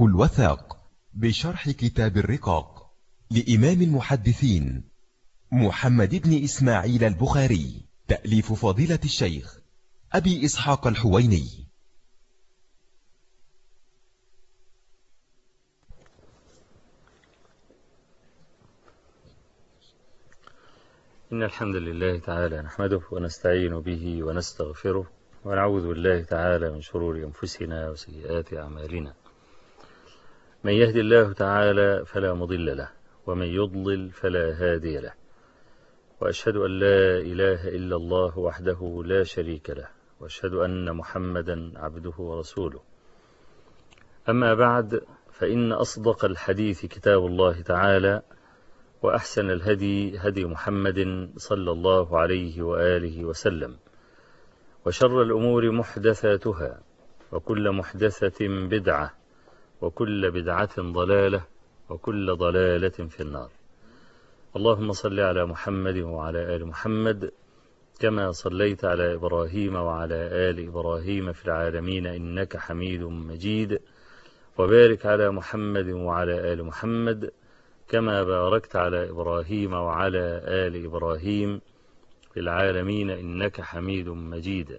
مسلك الوثاق بشرح كتاب الرقاق لإمام المحدثين محمد بن إسماعيل البخاري تأليف فضيلة الشيخ أبي إسحاق الحويني إن الحمد لله تعالى نحمده ونستعين به ونستغفره ونعوذ بالله تعالى من شرور أنفسنا وسيئات أعمالنا من يهدي الله تعالى فلا مضل له ومن يضلل فلا هادي له وأشهد أن لا إله إلا الله وحده لا شريك له وأشهد أن محمدا عبده ورسوله أما بعد فإن أصدق الحديث كتاب الله تعالى وأحسن الهدي هدي محمد صلى الله عليه وآله وسلم وشر الأمور محدثاتها وكل محدثة بدعة وكل بدعة ضلالة وكل ضلالة في النار اللهم صل على محمد وعلى آل محمد كما صليت على إبراهيم وعلى آل إبراهيم في العالمين إنك حميد مجيد وبارك على محمد وعلى آل محمد كما باركت على إبراهيم وعلى آل إبراهيم في العالمين إنك حميد مجيد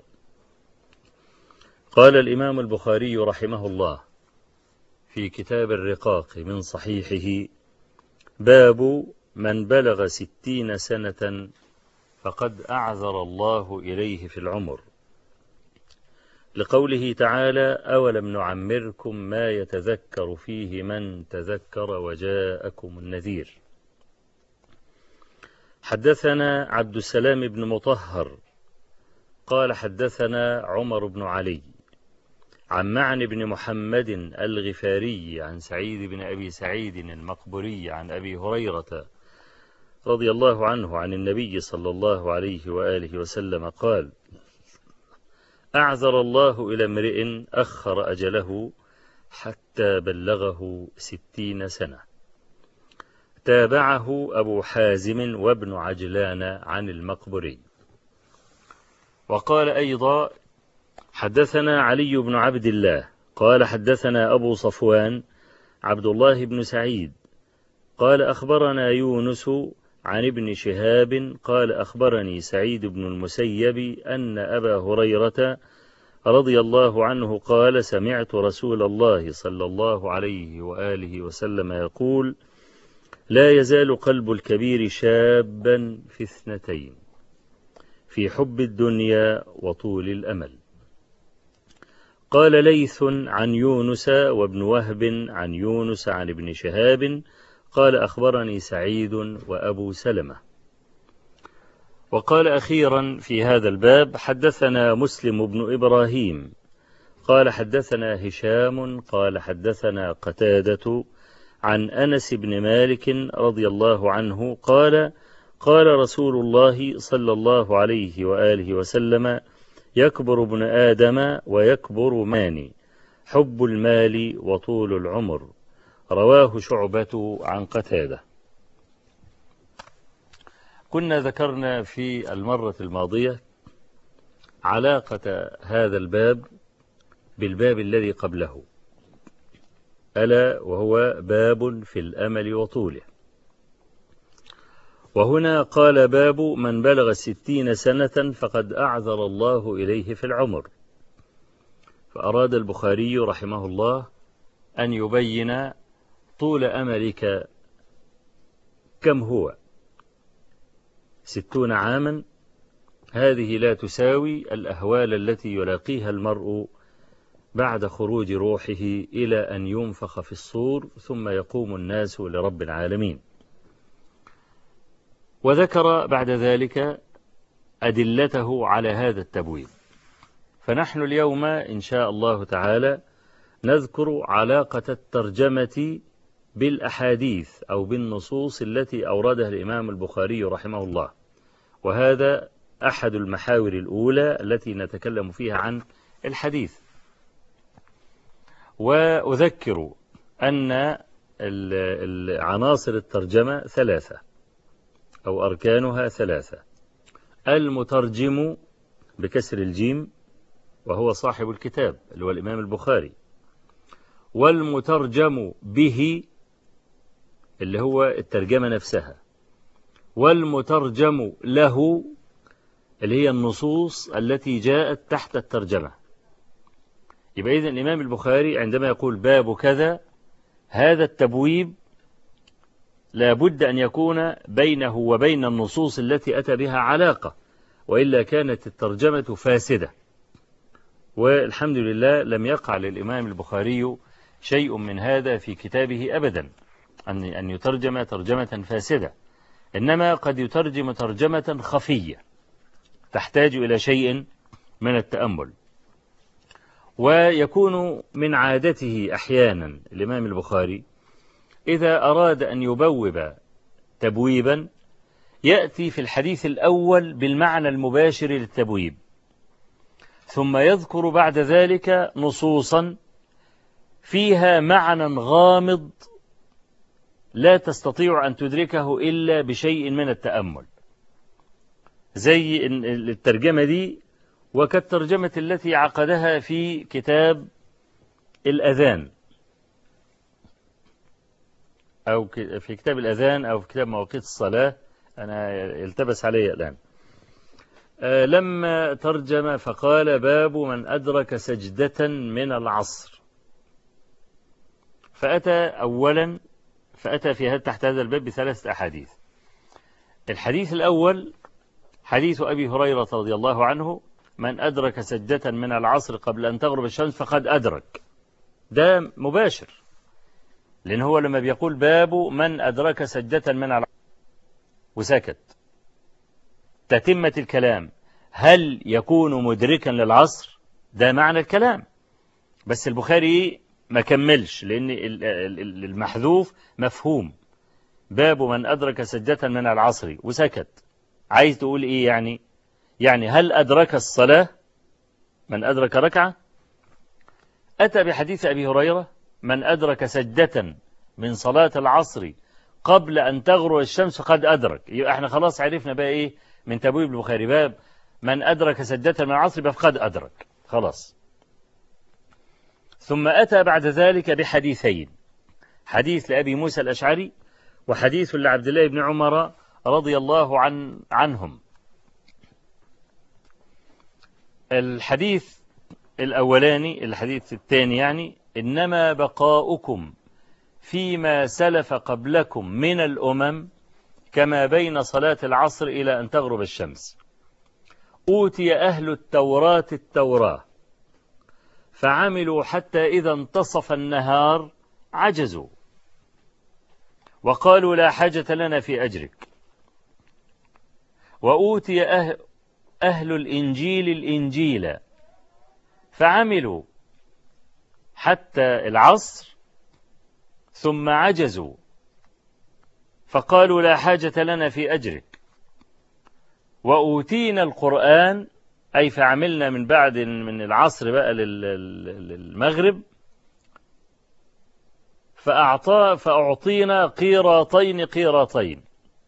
قال الإمام البخاري رحمه الله في كتاب الرقاق من صحيحه باب من بلغ ستين سنة فقد أعذر الله إليه في العمر لقوله تعالى أولم نعمركم ما يتذكر فيه من تذكر وجاءكم النذير حدثنا عبد السلام بن مطهر قال حدثنا عمر بن علي عن معن بن محمد الغفاري عن سعيد بن أبي سعيد المقبري عن أبي هريرة رضي الله عنه عن النبي صلى الله عليه وآله وسلم قال أعذر الله إلى امرئ أخر أجله حتى بلغه ستين سنة تابعه أبو حازم وابن عجلان عن المقبري وقال أيضا حدثنا علي بن عبد الله قال حدثنا أبو صفوان عبد الله بن سعيد قال أخبرنا يونس عن ابن شهاب قال أخبرني سعيد بن المسيب أن أبا هريرة رضي الله عنه قال سمعت رسول الله صلى الله عليه وآله وسلم يقول لا يزال قلب الكبير شابا في اثنتين في حب الدنيا وطول الأمل قال ليث عن يونس وابن وهب عن يونس عن ابن شهاب قال أخبرني سعيد وأبو سلمة وقال أخيرا في هذا الباب حدثنا مسلم بن إبراهيم قال حدثنا هشام قال حدثنا قتادة عن أنس بن مالك رضي الله عنه قال قال رسول الله صلى الله عليه وآله وسلم يكبر ابن آدم ويكبر ماني حب المال وطول العمر رواه شعبة عن قتادة كنا ذكرنا في المرة الماضية علاقة هذا الباب بالباب الذي قبله ألا وهو باب في الأمل وطوله وهنا قال باب من بلغ ستين سنة فقد أعذر الله إليه في العمر فأراد البخاري رحمه الله أن يبين طول أملك كم هو ستون عاما هذه لا تساوي الأهوال التي يلاقيها المرء بعد خروج روحه إلى أن ينفخ في الصور ثم يقوم الناس لرب العالمين وذكر بعد ذلك أدلته على هذا التبويب فنحن اليوم إن شاء الله تعالى نذكر علاقة الترجمة بالأحاديث أو بالنصوص التي أوردها الإمام البخاري رحمه الله وهذا أحد المحاور الأولى التي نتكلم فيها عن الحديث وأذكر أن عناصر الترجمة ثلاثة أو أركانها ثلاثة المترجم بكسر الجيم وهو صاحب الكتاب اللي هو الإمام البخاري والمترجم به اللي هو الترجمة نفسها والمترجم له اللي هي النصوص التي جاءت تحت الترجمة يبقى إذن الإمام البخاري عندما يقول باب كذا هذا التبويب لا بد أن يكون بينه وبين النصوص التي أتى بها علاقة وإلا كانت الترجمة فاسدة والحمد لله لم يقع للإمام البخاري شيء من هذا في كتابه أبدا أن أن يترجم ترجمة فاسدة إنما قد يترجم ترجمة خفية تحتاج إلى شيء من التأمل ويكون من عادته أحيانا الإمام البخاري إذا أراد أن يبوب تبويبا يأتي في الحديث الأول بالمعنى المباشر للتبويب ثم يذكر بعد ذلك نصوصا فيها معنى غامض لا تستطيع أن تدركه إلا بشيء من التأمل زي الترجمة دي وكالترجمة التي عقدها في كتاب الأذان أو في كتاب الأذان أو في كتاب مواقيت الصلاة أنا التبس علي الآن لما ترجم فقال باب من أدرك سجدة من العصر فأتى أولا فأتى في هذا تحت هذا الباب بثلاثة أحاديث الحديث الأول حديث أبي هريرة رضي الله عنه من أدرك سجدة من العصر قبل أن تغرب الشمس فقد أدرك ده مباشر لأن هو لما بيقول باب من أدرك سجدة من العصر وسكت تتمة الكلام هل يكون مدركا للعصر ده معنى الكلام بس البخاري ما كملش لأن المحذوف مفهوم باب من أدرك سجدة من العصر وسكت عايز تقول إيه يعني يعني هل أدرك الصلاة من أدرك ركعة أتى بحديث أبي هريرة من أدرك سجدة من صلاة العصر قبل أن تغرب الشمس قد أدرك يبقى احنا خلاص عرفنا بقى إيه من تبويب البخاري باب من أدرك سجدة من العصر فقد أدرك خلاص ثم أتى بعد ذلك بحديثين حديث لأبي موسى الأشعري وحديث لعبد الله بن عمر رضي الله عن عنهم الحديث الأولاني الحديث الثاني يعني إنما بقاؤكم فيما سلف قبلكم من الأمم كما بين صلاة العصر إلى أن تغرب الشمس أوتي أهل التوراة التوراة فعملوا حتى إذا انتصف النهار عجزوا وقالوا لا حاجة لنا في أجرك وأوتي أهل, أهل الإنجيل الإنجيل فعملوا حتى العصر ثم عجزوا فقالوا لا حاجة لنا في أجرك وأوتينا القرآن أي فعملنا من بعد من العصر بقى للمغرب فأعطى فأعطينا قيراطين قيراطين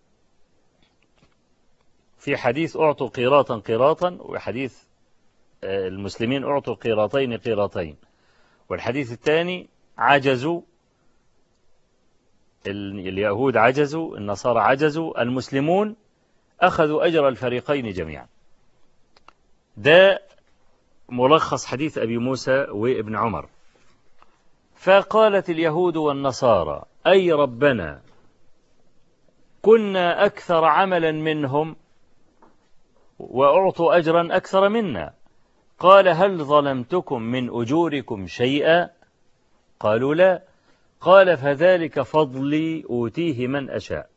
في حديث أعطوا قيراطا قيراطا وحديث المسلمين أعطوا قيراطين قيراطين والحديث الثاني عجزوا اليهود عجزوا النصارى عجزوا المسلمون أخذوا أجر الفريقين جميعا ده ملخص حديث أبي موسى وابن عمر فقالت اليهود والنصارى أي ربنا كنا أكثر عملا منهم وأعطوا أجرا أكثر منا قال هل ظلمتكم من أجوركم شيئا قالوا لا قال فذلك فضلي أوتيه من أشاء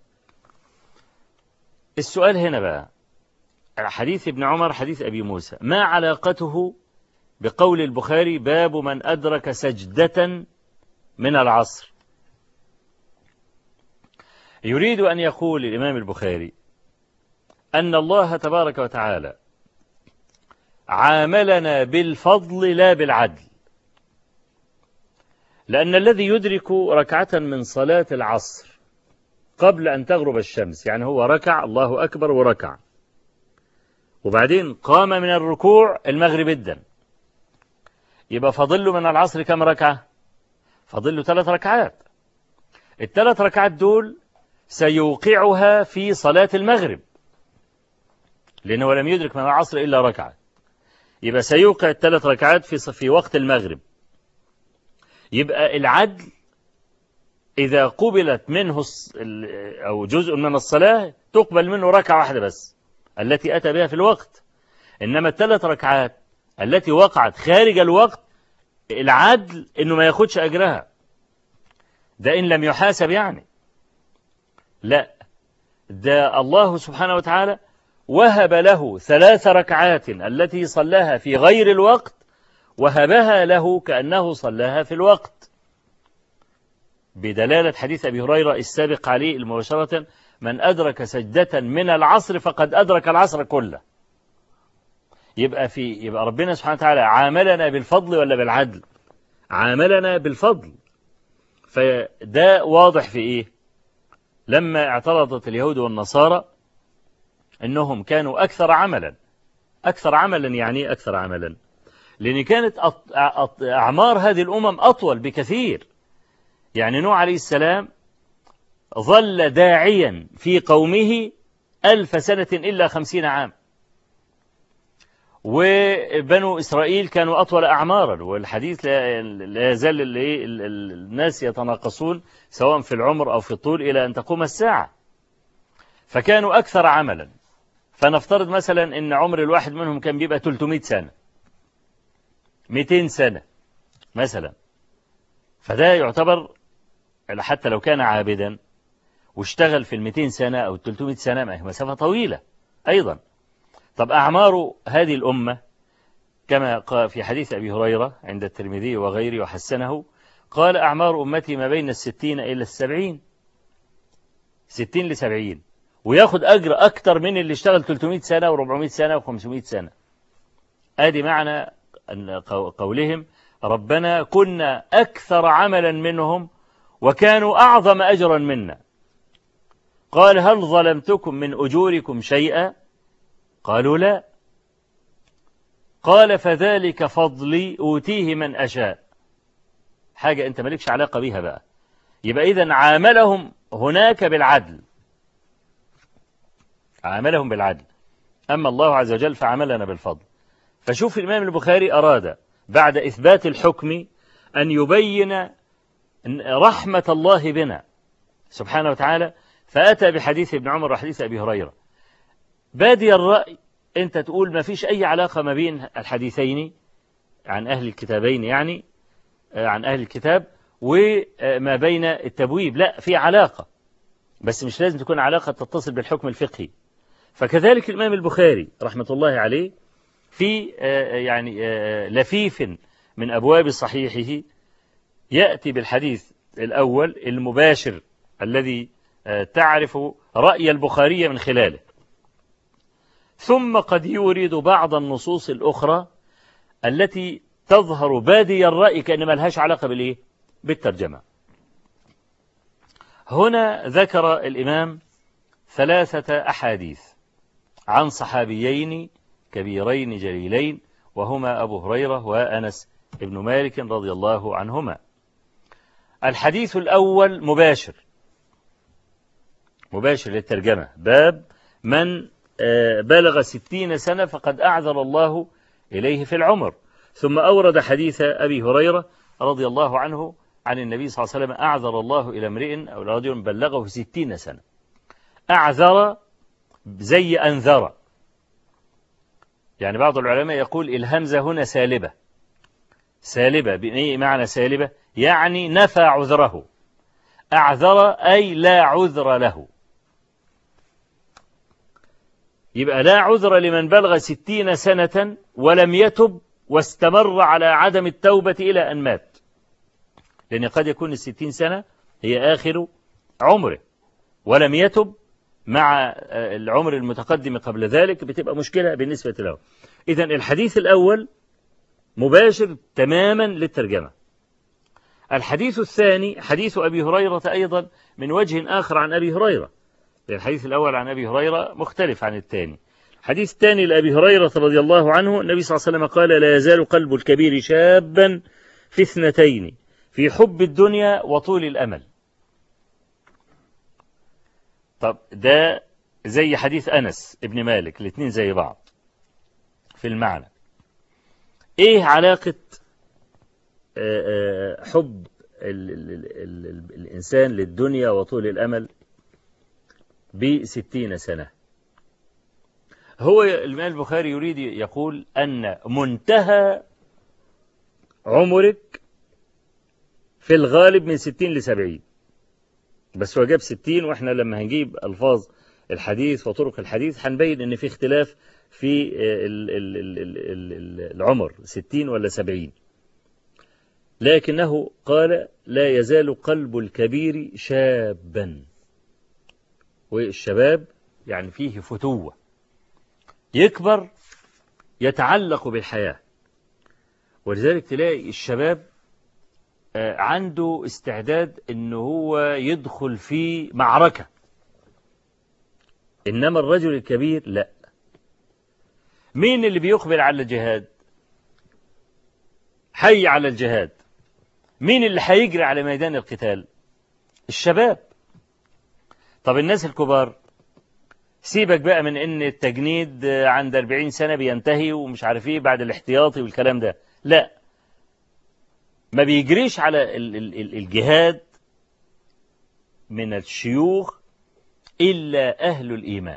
السؤال هنا بقى حديث ابن عمر حديث أبي موسى ما علاقته بقول البخاري باب من أدرك سجدة من العصر يريد أن يقول الإمام البخاري أن الله تبارك وتعالى عاملنا بالفضل لا بالعدل لأن الذي يدرك ركعة من صلاة العصر قبل أن تغرب الشمس يعني هو ركع الله أكبر وركع وبعدين قام من الركوع المغرب الدن يبقى فضل من العصر كم ركعة فاضل له ثلاث ركعات الثلاث ركعات دول سيوقعها في صلاة المغرب لأنه لم يدرك من العصر إلا ركعة يبقى سيوقع الثلاث ركعات في في وقت المغرب يبقى العدل إذا قبلت منه أو جزء من الصلاة تقبل منه ركعة واحدة بس التي أتى بها في الوقت إنما الثلاث ركعات التي وقعت خارج الوقت العدل إنه ما ياخدش أجرها ده إن لم يحاسب يعني لا ده الله سبحانه وتعالى وهب له ثلاث ركعات التي صلاها في غير الوقت وهبها له كأنه صلاها في الوقت بدلالة حديث أبي هريرة السابق عليه المباشرة من أدرك سجدة من العصر فقد أدرك العصر كله يبقى في يبقى ربنا سبحانه وتعالى عاملنا بالفضل ولا بالعدل عاملنا بالفضل فده واضح في إيه لما اعترضت اليهود والنصارى أنهم كانوا أكثر عملا أكثر عملا يعني أكثر عملا لأن كانت أعمار هذه الأمم أطول بكثير يعني نوح عليه السلام ظل داعيا في قومه ألف سنة إلا خمسين عام وبنو إسرائيل كانوا أطول أعمارا والحديث لا يزال الناس يتناقصون سواء في العمر أو في الطول إلى أن تقوم الساعة فكانوا أكثر عملا فنفترض مثلا أن عمر الواحد منهم كان بيبقى 300 سنة 200 سنة مثلا فده يعتبر حتى لو كان عابدا واشتغل في ال 200 سنة أو 300 سنة ما هي مسافة طويلة أيضا طب أعمار هذه الأمة كما في حديث أبي هريرة عند الترمذي وغيره وحسنه قال أعمار أمتي ما بين الستين إلى السبعين ستين لسبعين وياخد أجر أكتر من اللي اشتغل 300 سنة و400 سنة و500 سنة آدي معنى قولهم ربنا كنا أكثر عملا منهم وكانوا أعظم أجرا منا قال هل ظلمتكم من أجوركم شيئا قالوا لا قال فذلك فضلي أوتيه من أشاء حاجة أنت مالكش علاقة بيها بقى يبقى إذا عاملهم هناك بالعدل عاملهم بالعدل أما الله عز وجل فعملنا بالفضل فشوف الإمام البخاري أراد بعد إثبات الحكم أن يبين رحمة الله بنا سبحانه وتعالى فأتى بحديث ابن عمر وحديث أبي هريرة بادي الرأي أنت تقول ما فيش أي علاقة ما بين الحديثين عن أهل الكتابين يعني عن أهل الكتاب وما بين التبويب لا في علاقة بس مش لازم تكون علاقة تتصل بالحكم الفقهي فكذلك الإمام البخاري رحمة الله عليه في يعني لفيف من أبواب صحيحه يأتي بالحديث الأول المباشر الذي تعرف رأي البخاري من خلاله ثم قد يورد بعض النصوص الأخرى التي تظهر بادي الرأي كأن ما لهاش علاقة بالإيه؟ بالترجمة هنا ذكر الإمام ثلاثة أحاديث عن صحابيين كبيرين جليلين وهما أبو هريرة وأنس ابن مالك رضي الله عنهما الحديث الأول مباشر مباشر للترجمة باب من بلغ ستين سنة فقد أعذر الله إليه في العمر ثم أورد حديث أبي هريرة رضي الله عنه عن النبي صلى الله عليه وسلم أعذر الله إلى امرئ أو رجل بلغه ستين سنة أعذر زي أنذر يعني بعض العلماء يقول الهمزة هنا سالبة سالبة بأي معنى سالبة يعني نفى عذره أعذر أي لا عذر له يبقى لا عذر لمن بلغ ستين سنة ولم يتب واستمر على عدم التوبة إلى أن مات لأن قد يكون الستين سنة هي آخر عمره ولم يتب مع العمر المتقدم قبل ذلك بتبقى مشكلة بالنسبة له إذا الحديث الأول مباشر تماما للترجمة الحديث الثاني حديث أبي هريرة أيضا من وجه آخر عن أبي هريرة الحديث الأول عن أبي هريرة مختلف عن الثاني حديث الثاني لأبي هريرة رضي الله عنه النبي صلى الله عليه وسلم قال لا يزال قلب الكبير شابا في اثنتين في حب الدنيا وطول الأمل طب ده زي حديث أنس ابن مالك الاثنين زي بعض في المعنى ايه علاقة آه، آه، حب ال ال ال ال الإنسان للدنيا وطول الأمل بستين سنة هو الإمام البخاري يريد يقول أن منتهى عمرك في الغالب من ستين لسبعين بس هو جاب ستين وإحنا لما هنجيب ألفاظ الحديث وطرق الحديث هنبين أن في اختلاف في ال- ال- ال- ال- ال- العمر ستين ولا سبعين لكنه قال لا يزال قلب الكبير شابا والشباب يعني فيه فتوة يكبر يتعلق بالحياة ولذلك تلاقي الشباب آه، عنده استعداد انه هو يدخل في معركة انما الرجل الكبير لا مين اللي بيقبل على الجهاد حي على الجهاد مين اللي هيجري على ميدان القتال الشباب طب الناس الكبار سيبك بقى من ان التجنيد عند 40 سنة بينتهي ومش عارف ايه بعد الاحتياطي والكلام ده لا ما بيجريش على ال- ال- ال- الجهاد من الشيوخ إلا أهل الإيمان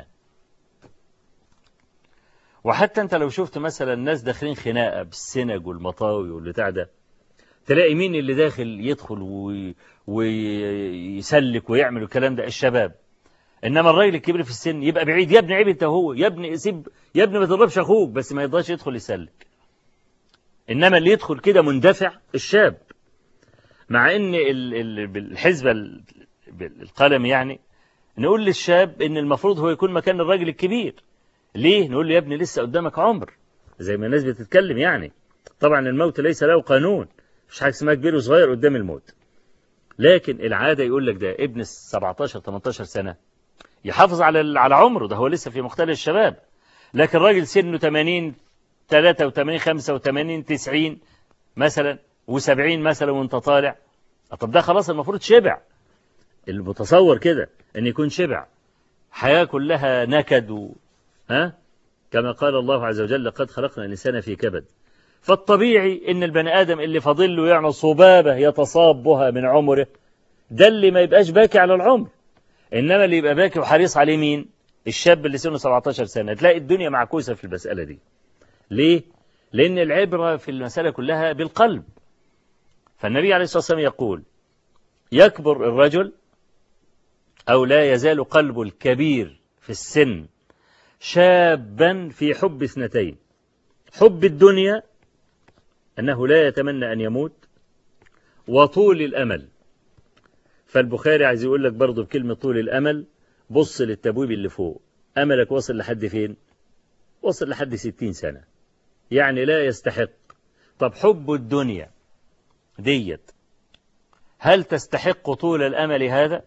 وحتى أنت لو شفت مثلا الناس داخلين خناقة بالسنج والمطاوي والبتاع ده تلاقي مين اللي داخل يدخل وي- ويسلك ويعمل الكلام ده الشباب انما الراجل الكبير في السن يبقى بعيد يا ابني عيب انت هو يا ابني سيب يا ابني ما تضربش اخوك بس ما يقدرش يدخل يسلك انما اللي يدخل كده مندفع الشاب مع ان ال- ال- بالحسبه ال- بالقلم يعني نقول للشاب ان المفروض هو يكون مكان الراجل الكبير ليه نقول له يا ابني لسه قدامك عمر زي ما الناس بتتكلم يعني طبعا الموت ليس له قانون مش حاجه اسمها كبير وصغير قدام الموت لكن العاده يقول لك ده ابن 17 18 سنه يحافظ على ال- على عمره ده هو لسه في مختلف الشباب لكن راجل سنه 80 83 85 90 مثلا و70 مثلا وانت طالع طب ده خلاص المفروض شبع المتصور كده ان يكون شبع حياة كلها نكد و... ها كما قال الله عز وجل قد خلقنا الإنسان في كبد فالطبيعي ان البني آدم اللي فاضل له يعني صبابة يتصابها من عمره ده اللي ما يبقاش باكي على العمر إنما اللي يبقى باكي وحريص عليه مين الشاب اللي سنه 17 سنة تلاقي الدنيا معكوسة في المسألة دي ليه لأن العبرة في المسألة كلها بالقلب فالنبي عليه الصلاة والسلام يقول يكبر الرجل أو لا يزال قلب الكبير في السن شابا في حب اثنتين حب الدنيا أنه لا يتمنى أن يموت وطول الأمل فالبخاري عايز يقول لك برضه بكلمة طول الأمل بص للتبويب اللي فوق أملك وصل لحد فين وصل لحد ستين سنة يعني لا يستحق طب حب الدنيا ديت هل تستحق طول الأمل هذا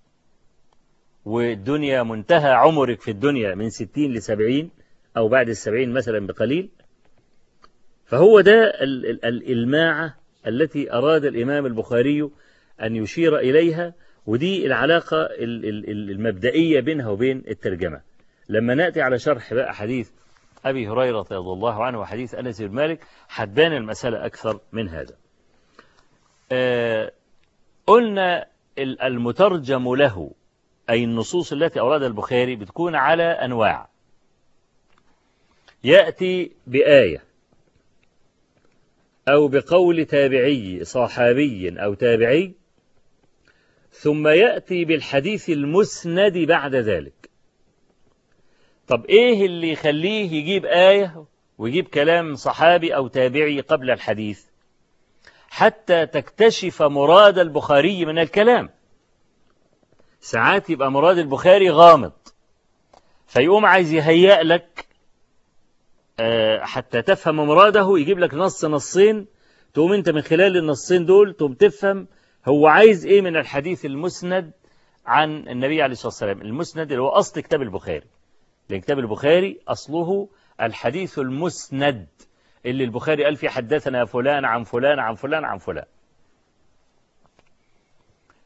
والدنيا منتهى عمرك في الدنيا من ستين لسبعين أو بعد السبعين مثلا بقليل فهو ده ال- ال- الإلماعة التي أراد الإمام البخاري أن يشير إليها ودي العلاقة ال- ال- ال- المبدئية بينها وبين الترجمة لما نأتي على شرح بقى حديث أبي هريرة رضي الله عنه وحديث أنس بن مالك حبان المسألة أكثر من هذا آه، قلنا ال- المترجم له أي النصوص التي أوردها البخاري بتكون على أنواع يأتي بآية أو بقول تابعي صحابي أو تابعي ثم يأتي بالحديث المسند بعد ذلك طب إيه اللي يخليه يجيب آية ويجيب كلام صحابي أو تابعي قبل الحديث حتى تكتشف مراد البخاري من الكلام ساعات يبقى مراد البخاري غامض فيقوم عايز يهيأ لك آه، حتى تفهم مراده يجيب لك نص نصين تقوم انت من خلال النصين دول تقوم تفهم هو عايز ايه من الحديث المسند عن النبي عليه الصلاة والسلام المسند اللي هو أصل كتاب البخاري لأن كتاب البخاري أصله الحديث المسند اللي البخاري قال فيه حدثنا فلان عن فلان عن فلان عن فلان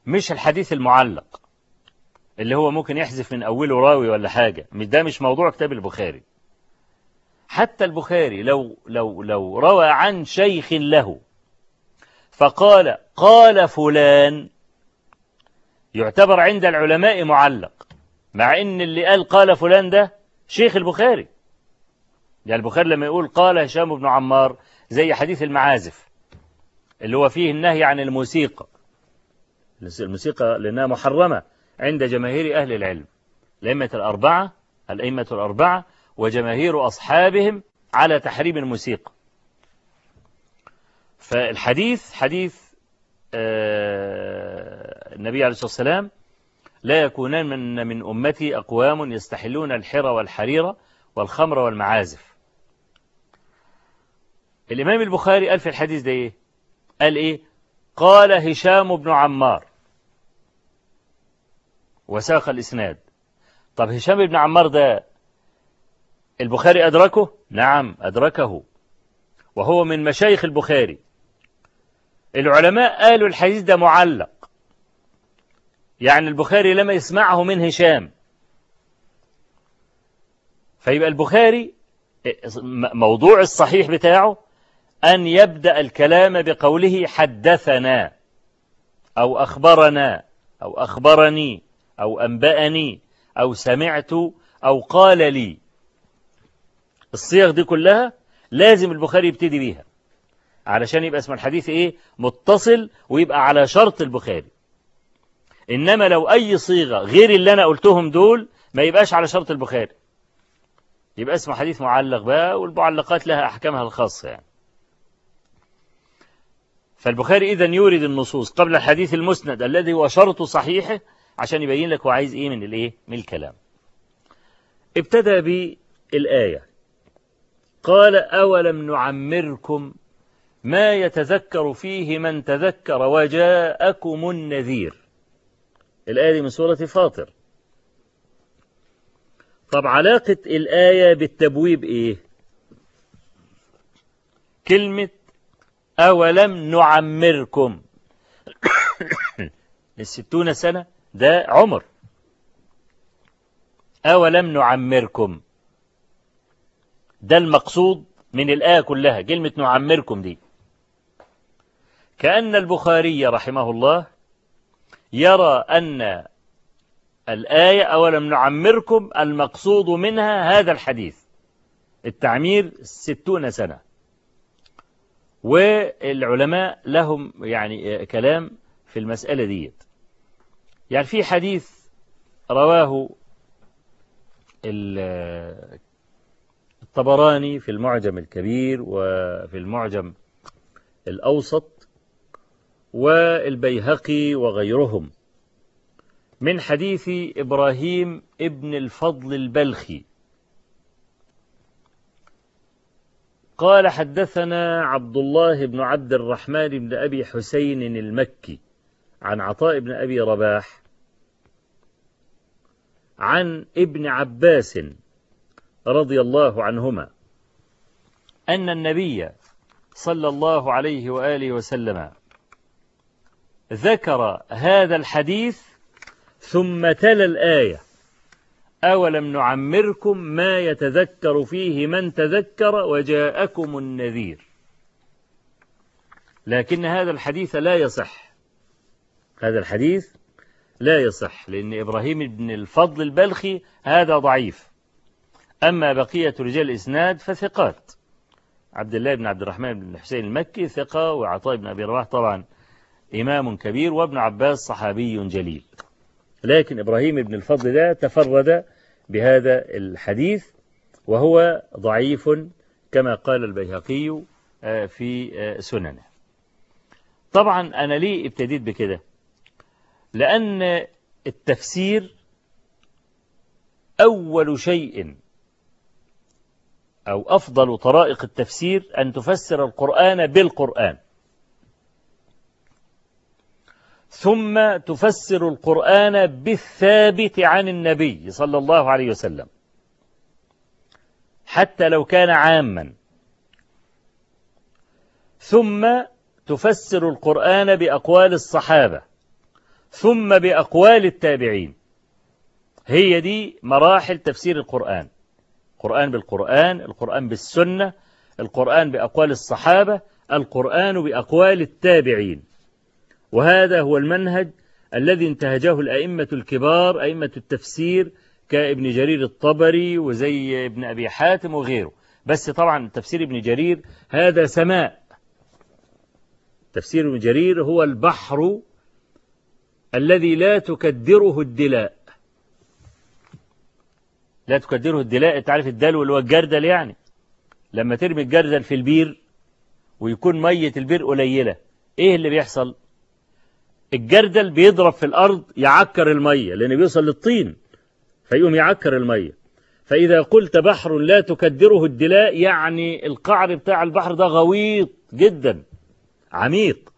مش الحديث المعلق اللي هو ممكن يحذف من أوله راوي ولا حاجة مش ده مش موضوع كتاب البخاري حتى البخاري لو لو لو روى عن شيخ له فقال قال فلان يعتبر عند العلماء معلق مع ان اللي قال قال فلان ده شيخ البخاري يعني البخاري لما يقول قال هشام بن عمار زي حديث المعازف اللي هو فيه النهي عن الموسيقى الموسيقى لأنها محرمة عند جماهير أهل العلم الأئمة الأربعة الأئمة الأربعة وجماهير أصحابهم على تحريم الموسيقى فالحديث حديث آه، النبي عليه الصلاة والسلام لا يكونان من من أمتي أقوام يستحلون الحر والحرير والخمر والمعازف الإمام البخاري قال في الحديث ده إيه قال إيه قال هشام بن عمار وساق الإسناد طب هشام بن عمار ده البخاري أدركه نعم أدركه وهو من مشايخ البخاري العلماء قالوا الحديث ده معلق يعني البخاري لما يسمعه من هشام فيبقى البخاري موضوع الصحيح بتاعه أن يبدأ الكلام بقوله حدثنا أو أخبرنا أو أخبرني أو أنبأني أو سمعت أو قال لي الصيغ دي كلها لازم البخاري يبتدي بيها علشان يبقى اسم الحديث ايه متصل ويبقى على شرط البخاري انما لو اي صيغة غير اللي انا قلتهم دول ما يبقاش على شرط البخاري يبقى اسمه حديث معلق بقى والمعلقات لها احكامها الخاصة يعني فالبخاري اذا يورد النصوص قبل الحديث المسند الذي هو شرط صحيحه عشان يبين لك هو عايز ايه من الايه من الكلام ابتدى بالآية قال أولم نعمركم ما يتذكر فيه من تذكر وجاءكم النذير الآية دي من سورة فاطر طب علاقة الآية بالتبويب إيه كلمة أولم نعمركم الستون سنة ده عمر أولم نعمركم ده المقصود من الآية كلها كلمة نعمركم دي كأن البخاري رحمه الله يرى أن الآية أولم نعمركم المقصود منها هذا الحديث التعمير ستون سنة والعلماء لهم يعني كلام في المسألة ديت يعني في حديث رواه الطبراني في المعجم الكبير وفي المعجم الأوسط والبيهقي وغيرهم من حديث إبراهيم ابن الفضل البلخي قال حدثنا عبد الله بن عبد الرحمن بن أبي حسين المكي عن عطاء بن أبي رباح عن ابن عباس رضي الله عنهما أن النبي صلى الله عليه وآله وسلم ذكر هذا الحديث ثم تلا الآية أولم نعمركم ما يتذكر فيه من تذكر وجاءكم النذير لكن هذا الحديث لا يصح هذا الحديث لا يصح لأن إبراهيم بن الفضل البلخي هذا ضعيف أما بقية رجال الإسناد فثقات عبد الله بن عبد الرحمن بن حسين المكي ثقة وعطاء بن أبي رواح طبعا إمام كبير وابن عباس صحابي جليل لكن إبراهيم بن الفضل ده تفرد بهذا الحديث وهو ضعيف كما قال البيهقي في سننه طبعا أنا ليه ابتديت بكده لأن التفسير أول شيء أو أفضل طرائق التفسير أن تفسر القرآن بالقرآن ثم تفسر القرآن بالثابت عن النبي صلى الله عليه وسلم حتى لو كان عاما ثم تفسر القرآن بأقوال الصحابة ثم بأقوال التابعين هي دي مراحل تفسير القرآن القرآن بالقرآن القرآن بالسنة القرآن بأقوال الصحابة القرآن بأقوال التابعين وهذا هو المنهج الذي انتهجه الأئمة الكبار أئمة التفسير كابن جرير الطبري وزي ابن أبي حاتم وغيره بس طبعا تفسير ابن جرير هذا سماء تفسير ابن جرير هو البحر الذي لا تكدره الدلاء لا تكدره الدلاء تعرف الدلو اللي هو الجردل يعني لما ترمي الجردل في البير ويكون مية البير قليلة ايه اللي بيحصل الجردل بيضرب في الأرض يعكر المية لأنه بيوصل للطين فيقوم يعكر المية فإذا قلت بحر لا تكدره الدلاء يعني القعر بتاع البحر ده غويط جدا عميق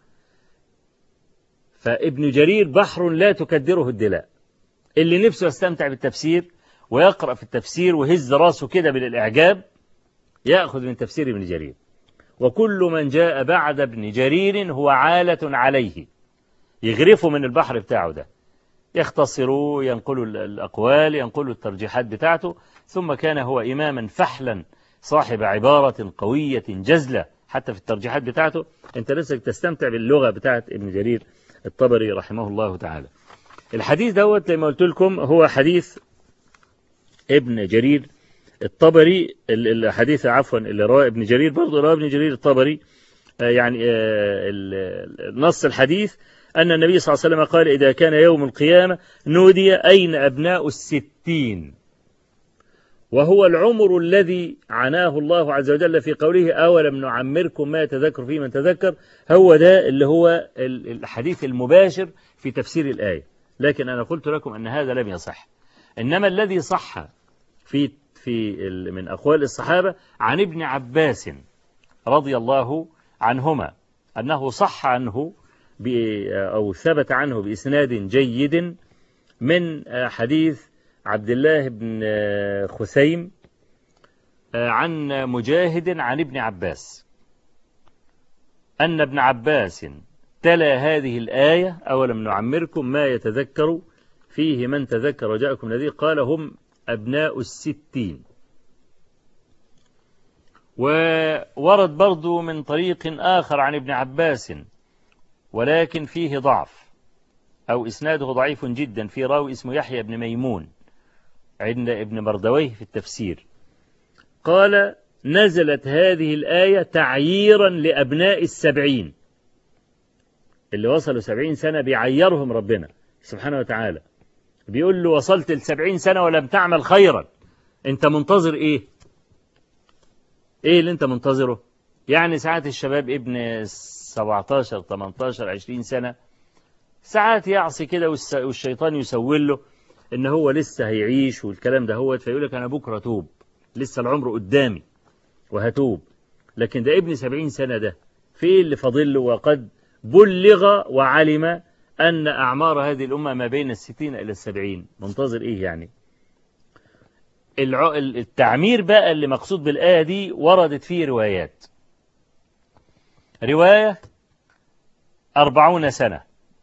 فابن جرير بحر لا تكدره الدلاء اللي نفسه يستمتع بالتفسير ويقرأ في التفسير وهز راسه كده بالإعجاب يأخذ من تفسير ابن جرير وكل من جاء بعد ابن جرير هو عالة عليه يغرفوا من البحر بتاعه ده يختصروا ينقلوا الأقوال ينقلوا الترجيحات بتاعته ثم كان هو إماما فحلا صاحب عبارة قوية جزلة حتى في الترجيحات بتاعته انت لسه تستمتع باللغة بتاعت ابن جرير الطبري رحمه الله تعالى الحديث دوت زي ما قلت لكم هو حديث ابن جرير الطبري الحديث عفوا اللي رواه ابن جرير برضه رواه ابن جرير الطبري يعني نص الحديث أن النبي صلى الله عليه وسلم قال إذا كان يوم القيامة نودي أين أبناء الستين وهو العمر الذي عناه الله عز وجل في قوله أولم نعمركم ما يتذكر فيه من تذكر هو ده اللي هو الحديث المباشر في تفسير الآية لكن أنا قلت لكم أن هذا لم يصح إنما الذي صح في في من أقوال الصحابة عن ابن عباس رضي الله عنهما أنه صح عنه أو ثبت عنه بإسناد جيد من حديث عبد الله بن خثيم عن مجاهد عن ابن عباس أن ابن عباس تلا هذه الآية أولم نعمركم ما يتذكر فيه من تذكر وجاءكم الذي قال هم أبناء الستين وورد برضو من طريق آخر عن ابن عباس ولكن فيه ضعف أو إسناده ضعيف جدا في راوي اسمه يحيى بن ميمون عند ابن مردويه في التفسير قال نزلت هذه الآية تعييرا لأبناء السبعين اللي وصلوا سبعين سنة بيعيرهم ربنا سبحانه وتعالى بيقول له وصلت لسبعين سنة ولم تعمل خيرا انت منتظر ايه ايه اللي انت منتظره يعني ساعات الشباب ابن 17 18 20 سنة ساعات يعصي كده والشيطان يسول له ان هو لسه هيعيش والكلام ده هو فيقول لك انا بكره توب لسه العمر قدامي وهتوب لكن ده ابن 70 سنة ده في اللي فاضل له وقد بلغ وعلم أن أعمار هذه الأمة ما بين الستين إلى السبعين منتظر إيه يعني التعمير بقى اللي مقصود بالآية دي وردت فيه روايات رواية أربعون سنة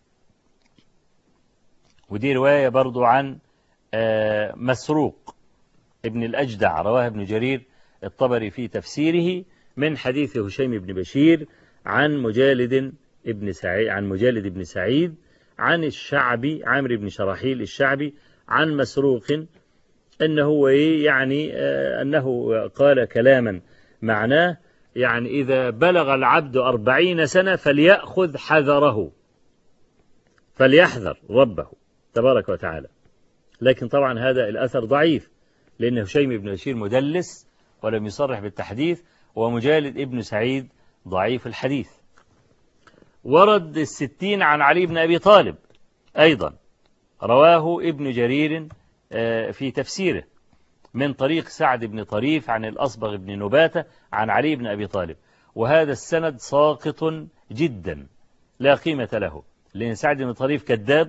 ودي رواية برضو عن مسروق ابن الأجدع رواه ابن جرير الطبري في تفسيره من حديث هشيم بن بشير عن مجالد ابن سعيد عن مجالد بن سعيد عن الشعبي عامر بن شراحيل الشعبي عن مسروق أنه يعني أنه قال كلاما معناه يعني إذا بلغ العبد أربعين سنة فليأخذ حذره فليحذر ربه تبارك وتعالى لكن طبعا هذا الأثر ضعيف لأن هشيم بن بشير مدلس ولم يصرح بالتحديث ومجالد ابن سعيد ضعيف الحديث ورد الستين عن علي بن أبي طالب أيضا رواه ابن جرير في تفسيره من طريق سعد بن طريف عن الأصبغ بن نباتة عن علي بن أبي طالب وهذا السند ساقط جدا لا قيمة له لأن سعد بن طريف كذاب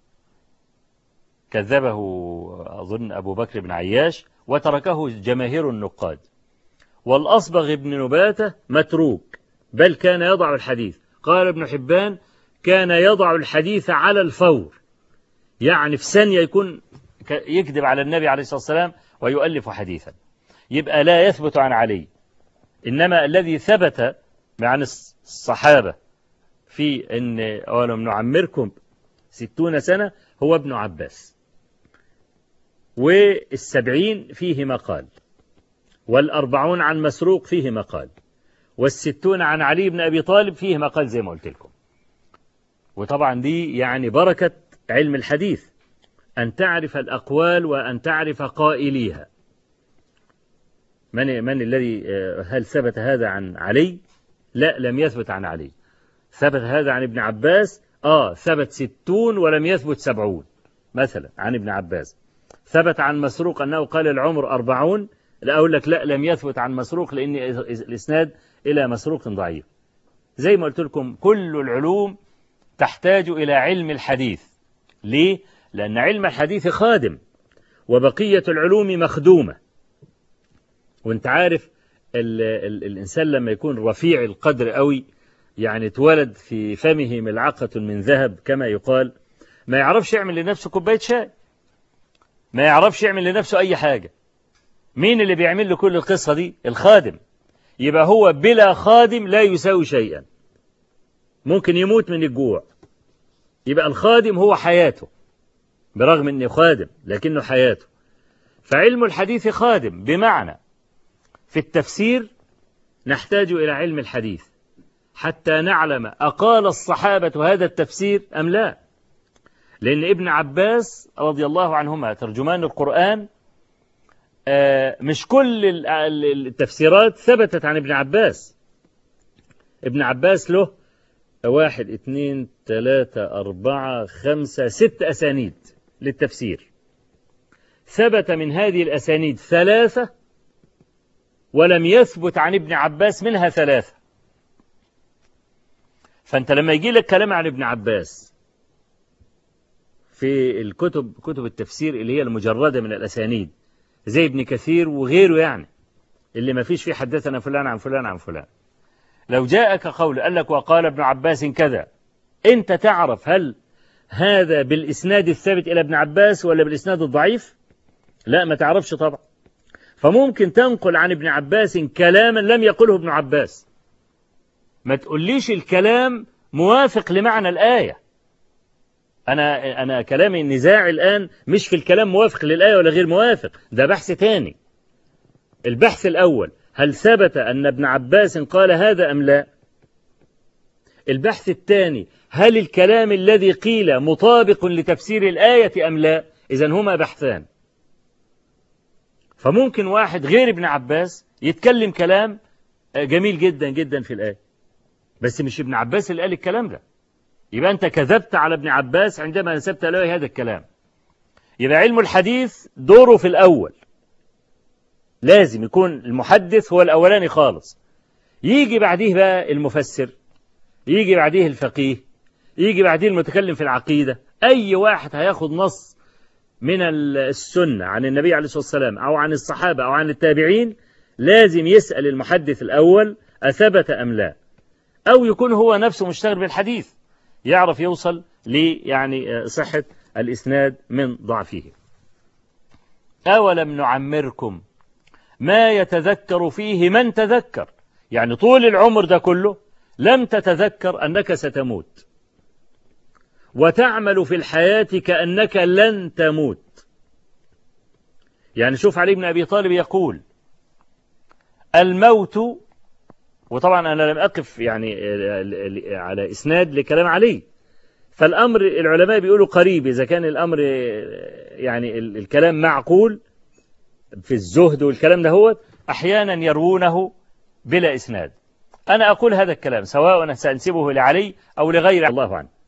كذبه أظن أبو بكر بن عياش وتركه جماهير النقاد والأصبغ بن نباتة متروك بل كان يضع الحديث قال ابن حبان كان يضع الحديث على الفور يعني في ثانية يكون يكذب على النبي عليه الصلاة والسلام ويؤلف حديثا يبقى لا يثبت عن علي إنما الذي ثبت عن الصحابة في أن أولم نعمركم ستون سنة هو ابن عباس والسبعين فيه مقال والأربعون عن مسروق فيه مقال والستون عن علي بن أبي طالب فيه مقال زي ما قلت لكم وطبعا دي يعني بركة علم الحديث أن تعرف الأقوال وأن تعرف قائليها من من الذي هل ثبت هذا عن علي؟ لا لم يثبت عن علي. ثبت هذا عن ابن عباس؟ آه ثبت ستون ولم يثبت سبعون مثلا عن ابن عباس. ثبت عن مسروق أنه قال العمر أربعون لا أقول لك لا لم يثبت عن مسروق لأن الإسناد إلى مسروق ضعيف. زي ما قلت لكم كل العلوم تحتاج إلى علم الحديث. ليه؟ لأن علم الحديث خادم وبقية العلوم مخدومة وانت عارف ال ال الإنسان لما يكون رفيع القدر قوي يعني اتولد في فمه ملعقة من ذهب كما يقال ما يعرفش يعمل لنفسه كوباية شاي ما يعرفش يعمل لنفسه أي حاجة مين اللي بيعمل له كل القصة دي الخادم يبقى هو بلا خادم لا يساوي شيئا ممكن يموت من الجوع يبقى الخادم هو حياته برغم انه خادم لكنه حياته فعلم الحديث خادم بمعنى في التفسير نحتاج إلى علم الحديث حتى نعلم أقال الصحابة هذا التفسير أم لا لأن ابن عباس رضي الله عنهما ترجمان القرآن مش كل التفسيرات ثبتت عن ابن عباس ابن عباس له واحد اثنين ثلاثة أربعة خمسة ست أسانيد للتفسير ثبت من هذه الأسانيد ثلاثة ولم يثبت عن ابن عباس منها ثلاثة فأنت لما يجي لك كلام عن ابن عباس في الكتب كتب التفسير اللي هي المجردة من الأسانيد زي ابن كثير وغيره يعني اللي ما فيش فيه حدثنا فلان عن فلان عن فلان لو جاءك قول قال لك وقال ابن عباس كذا انت تعرف هل هذا بالإسناد الثابت إلى ابن عباس ولا بالإسناد الضعيف لا ما تعرفش طبعا فممكن تنقل عن ابن عباس كلاما لم يقله ابن عباس ما تقوليش الكلام موافق لمعنى الآية أنا أنا كلامي النزاع الآن مش في الكلام موافق للآية ولا غير موافق ده بحث تاني البحث الأول هل ثبت أن ابن عباس قال هذا أم لا البحث الثاني هل الكلام الذي قيل مطابق لتفسير الآية أم لا إذا هما بحثان فممكن واحد غير ابن عباس يتكلم كلام جميل جدا جدا في الآية بس مش ابن عباس اللي قال الكلام ده يبقى أنت كذبت على ابن عباس عندما نسبت له هذا الكلام يبقى علم الحديث دوره في الأول لازم يكون المحدث هو الأولاني خالص يجي بعديه بقى المفسر يجي بعديه الفقيه يجي بعديه المتكلم في العقيدة أي واحد هياخد نص من السنة عن النبي عليه الصلاة والسلام أو عن الصحابة أو عن التابعين لازم يسأل المحدث الأول أثبت أم لا أو يكون هو نفسه مشتغل بالحديث يعرف يوصل لي يعني صحة الإسناد من ضعفه أولم نعمركم ما يتذكر فيه من تذكر يعني طول العمر ده كله لم تتذكر أنك ستموت وتعمل في الحياة كأنك لن تموت يعني شوف علي بن أبي طالب يقول الموت وطبعا أنا لم أقف يعني على إسناد لكلام علي فالأمر العلماء بيقولوا قريب إذا كان الأمر يعني الكلام معقول في الزهد والكلام ده هو أحيانا يروونه بلا إسناد أنا أقول هذا الكلام سواء سأنسبه لعلي أو لغير الله عنه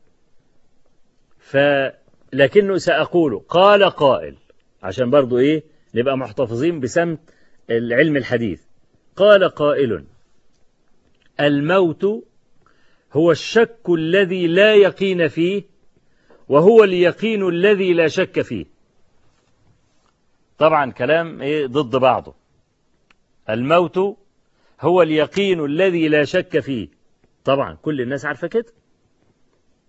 فلكنه سأقول قال قائل عشان برضو إيه نبقى محتفظين بسمت العلم الحديث قال قائل الموت هو الشك الذي لا يقين فيه وهو اليقين الذي لا شك فيه طبعا كلام إيه ضد بعضه الموت هو اليقين الذي لا شك فيه طبعا كل الناس عارفة كده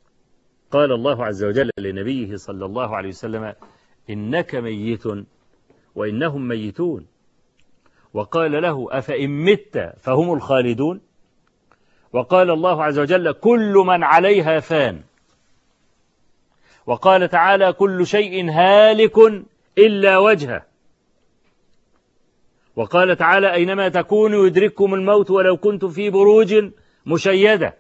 قال الله عز وجل لنبيه صلى الله عليه وسلم إنك ميت وإنهم ميتون وقال له أفإن مت فهم الخالدون وقال الله عز وجل كل من عليها فان وقال تعالى كل شيء هالك إلا وجهه وقال تعالى أينما تكونوا يدرككم الموت ولو كنتم في بروج مشيدة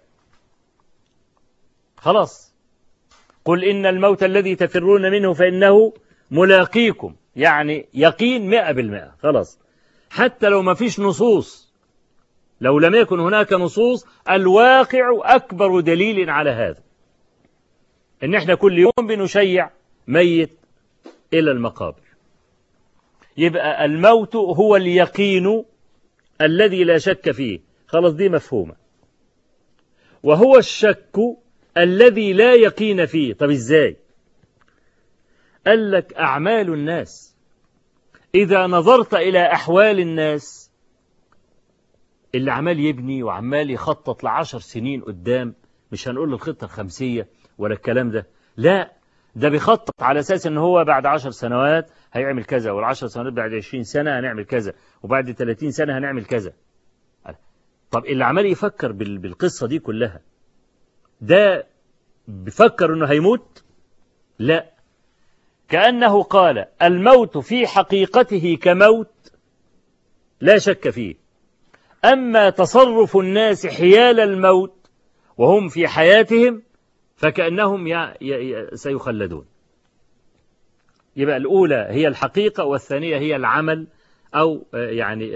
خلاص قل إن الموت الذي تفرون منه فإنه ملاقيكم يعني يقين مئة بالمئة خلاص حتى لو ما فيش نصوص لو لم يكن هناك نصوص الواقع أكبر دليل على هذا إن إحنا كل يوم بنشيع ميت إلى المقابر يبقى الموت هو اليقين الذي لا شك فيه خلاص دي مفهومة وهو الشك الذي لا يقين فيه طب ازاي قال لك أعمال الناس إذا نظرت إلى أحوال الناس اللي عمال يبني وعمال يخطط لعشر سنين قدام مش هنقول الخطة الخمسية ولا الكلام ده لا ده بيخطط على أساس أن هو بعد عشر سنوات هيعمل كذا والعشر سنوات بعد عشرين سنة هنعمل كذا وبعد ثلاثين سنة هنعمل كذا طب اللي عمال يفكر بالقصة دي كلها ده بيفكر أنه هيموت لا كأنه قال الموت في حقيقته كموت لا شك فيه أما تصرف الناس حيال الموت وهم في حياتهم فكأنهم سيخلدون يبقى الأولى هي الحقيقة والثانية هي العمل أو يعني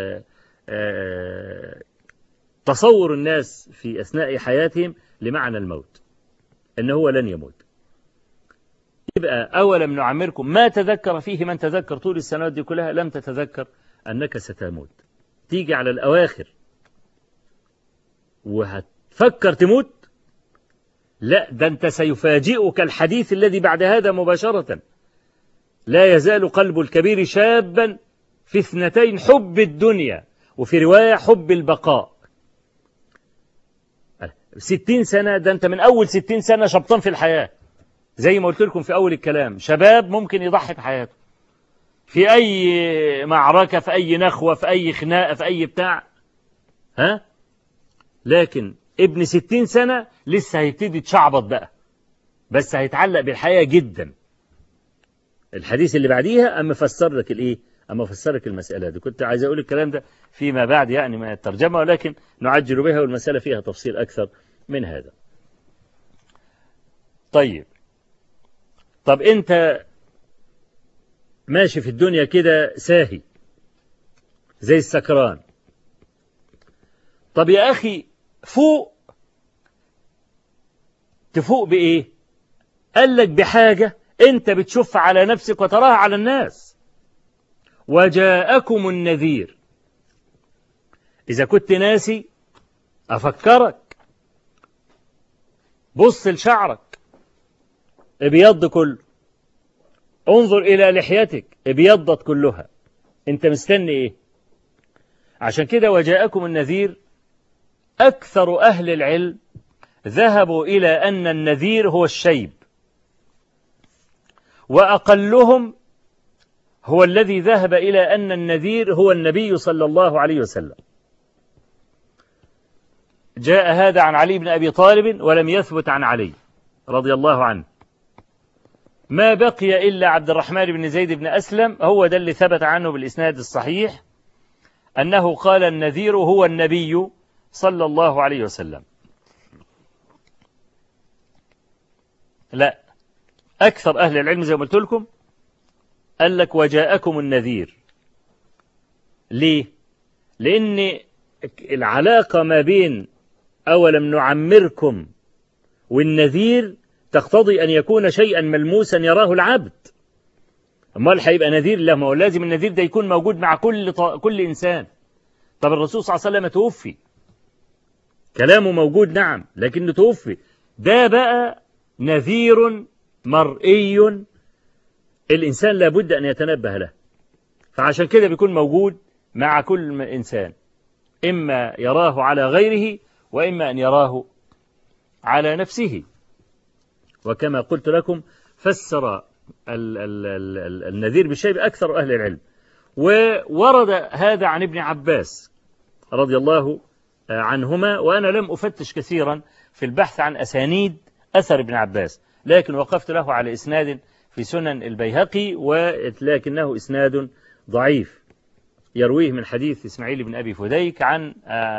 تصور الناس في أثناء حياتهم لمعنى الموت أنه هو لن يموت يبقى أولم نعمركم ما تذكر فيه من تذكر طول السنوات دي كلها لم تتذكر أنك ستموت تيجي على الأواخر وهتفكر تموت لا ده أنت سيفاجئك الحديث الذي بعد هذا مباشرة لا يزال قلب الكبير شابا في اثنتين حب الدنيا وفي رواية حب البقاء ستين سنة ده أنت من أول ستين سنة شبطان في الحياة زي ما قلت لكم في أول الكلام شباب ممكن يضحي بحياته في أي معركة في أي نخوة في أي خناقة في أي بتاع ها لكن ابن ستين سنة لسه هيبتدي تشعبط بقى بس هيتعلق بالحياة جدا الحديث اللي بعديها أما فسر لك الإيه أما فسر لك المسألة دي كنت عايز أقول الكلام ده فيما بعد يعني من الترجمة ولكن نعجل بها والمسألة فيها تفصيل أكثر من هذا طيب طب أنت ماشي في الدنيا كده ساهي زي السكران طب يا أخي فوق تفوق بإيه قال لك بحاجة أنت بتشوف على نفسك وتراها على الناس وجاءكم النذير إذا كنت ناسي أفكرك بص لشعرك ابيض كله انظر إلى لحيتك ابيضت كلها أنت مستني إيه عشان كده وجاءكم النذير أكثر أهل العلم ذهبوا إلى أن النذير هو الشيب وأقلهم هو الذي ذهب إلى أن النذير هو النبي صلى الله عليه وسلم جاء هذا عن علي بن أبي طالب ولم يثبت عن علي رضي الله عنه ما بقي إلا عبد الرحمن بن زيد بن أسلم هو ده اللي ثبت عنه بالإسناد الصحيح أنه قال النذير هو النبي صلى الله عليه وسلم لا أكثر أهل العلم زي ما قلت لكم قال لك وجاءكم النذير ليه لأن العلاقة ما بين أولم نعمركم والنذير تقتضي أن يكون شيئا ملموسا يراه العبد امال هيبقى نذير لا ما هو لازم النذير ده يكون موجود مع كل ط... كل إنسان طب الرسول صلى الله عليه وسلم توفي كلامه موجود نعم لكنه توفي ده بقى نذير مرئي الإنسان لابد أن يتنبه له فعشان كده بيكون موجود مع كل إنسان إما يراه على غيره وإما أن يراه على نفسه وكما قلت لكم فسر ال ال ال النذير بالشيب أكثر أهل العلم وورد هذا عن ابن عباس رضي الله عنهما وأنا لم أفتش كثيرا في البحث عن أسانيد أثر ابن عباس لكن وقفت له على إسناد في سنن البيهقي ولكنه إسناد ضعيف يرويه من حديث إسماعيل بن أبي فديك عن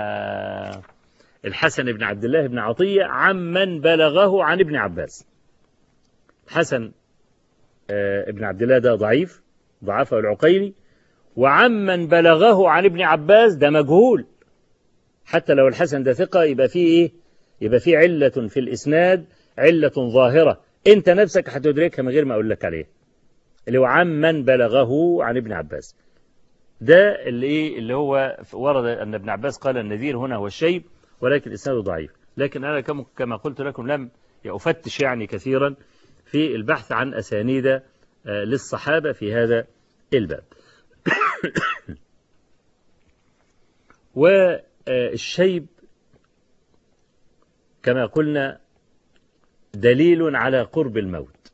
الحسن بن عبد الله بن عطية عمن بلغه عن ابن عباس حسن ابن عبد الله ده ضعيف ضعفه العقيلي وعمن بلغه عن ابن عباس ده مجهول حتى لو الحسن ده ثقة يبقى فيه إيه يبقى فيه علة في الإسناد علة ظاهرة أنت نفسك هتدركها من غير ما أقول لك عليه اللي هو عمن بلغه عن ابن عباس ده اللي إيه اللي هو ورد أن ابن عباس قال النذير هنا هو الشيب ولكن إسناده ضعيف لكن أنا كما قلت لكم لم أفتش يعني كثيرا في البحث عن أسانيد للصحابة في هذا الباب والشيب كما قلنا دليل على قرب الموت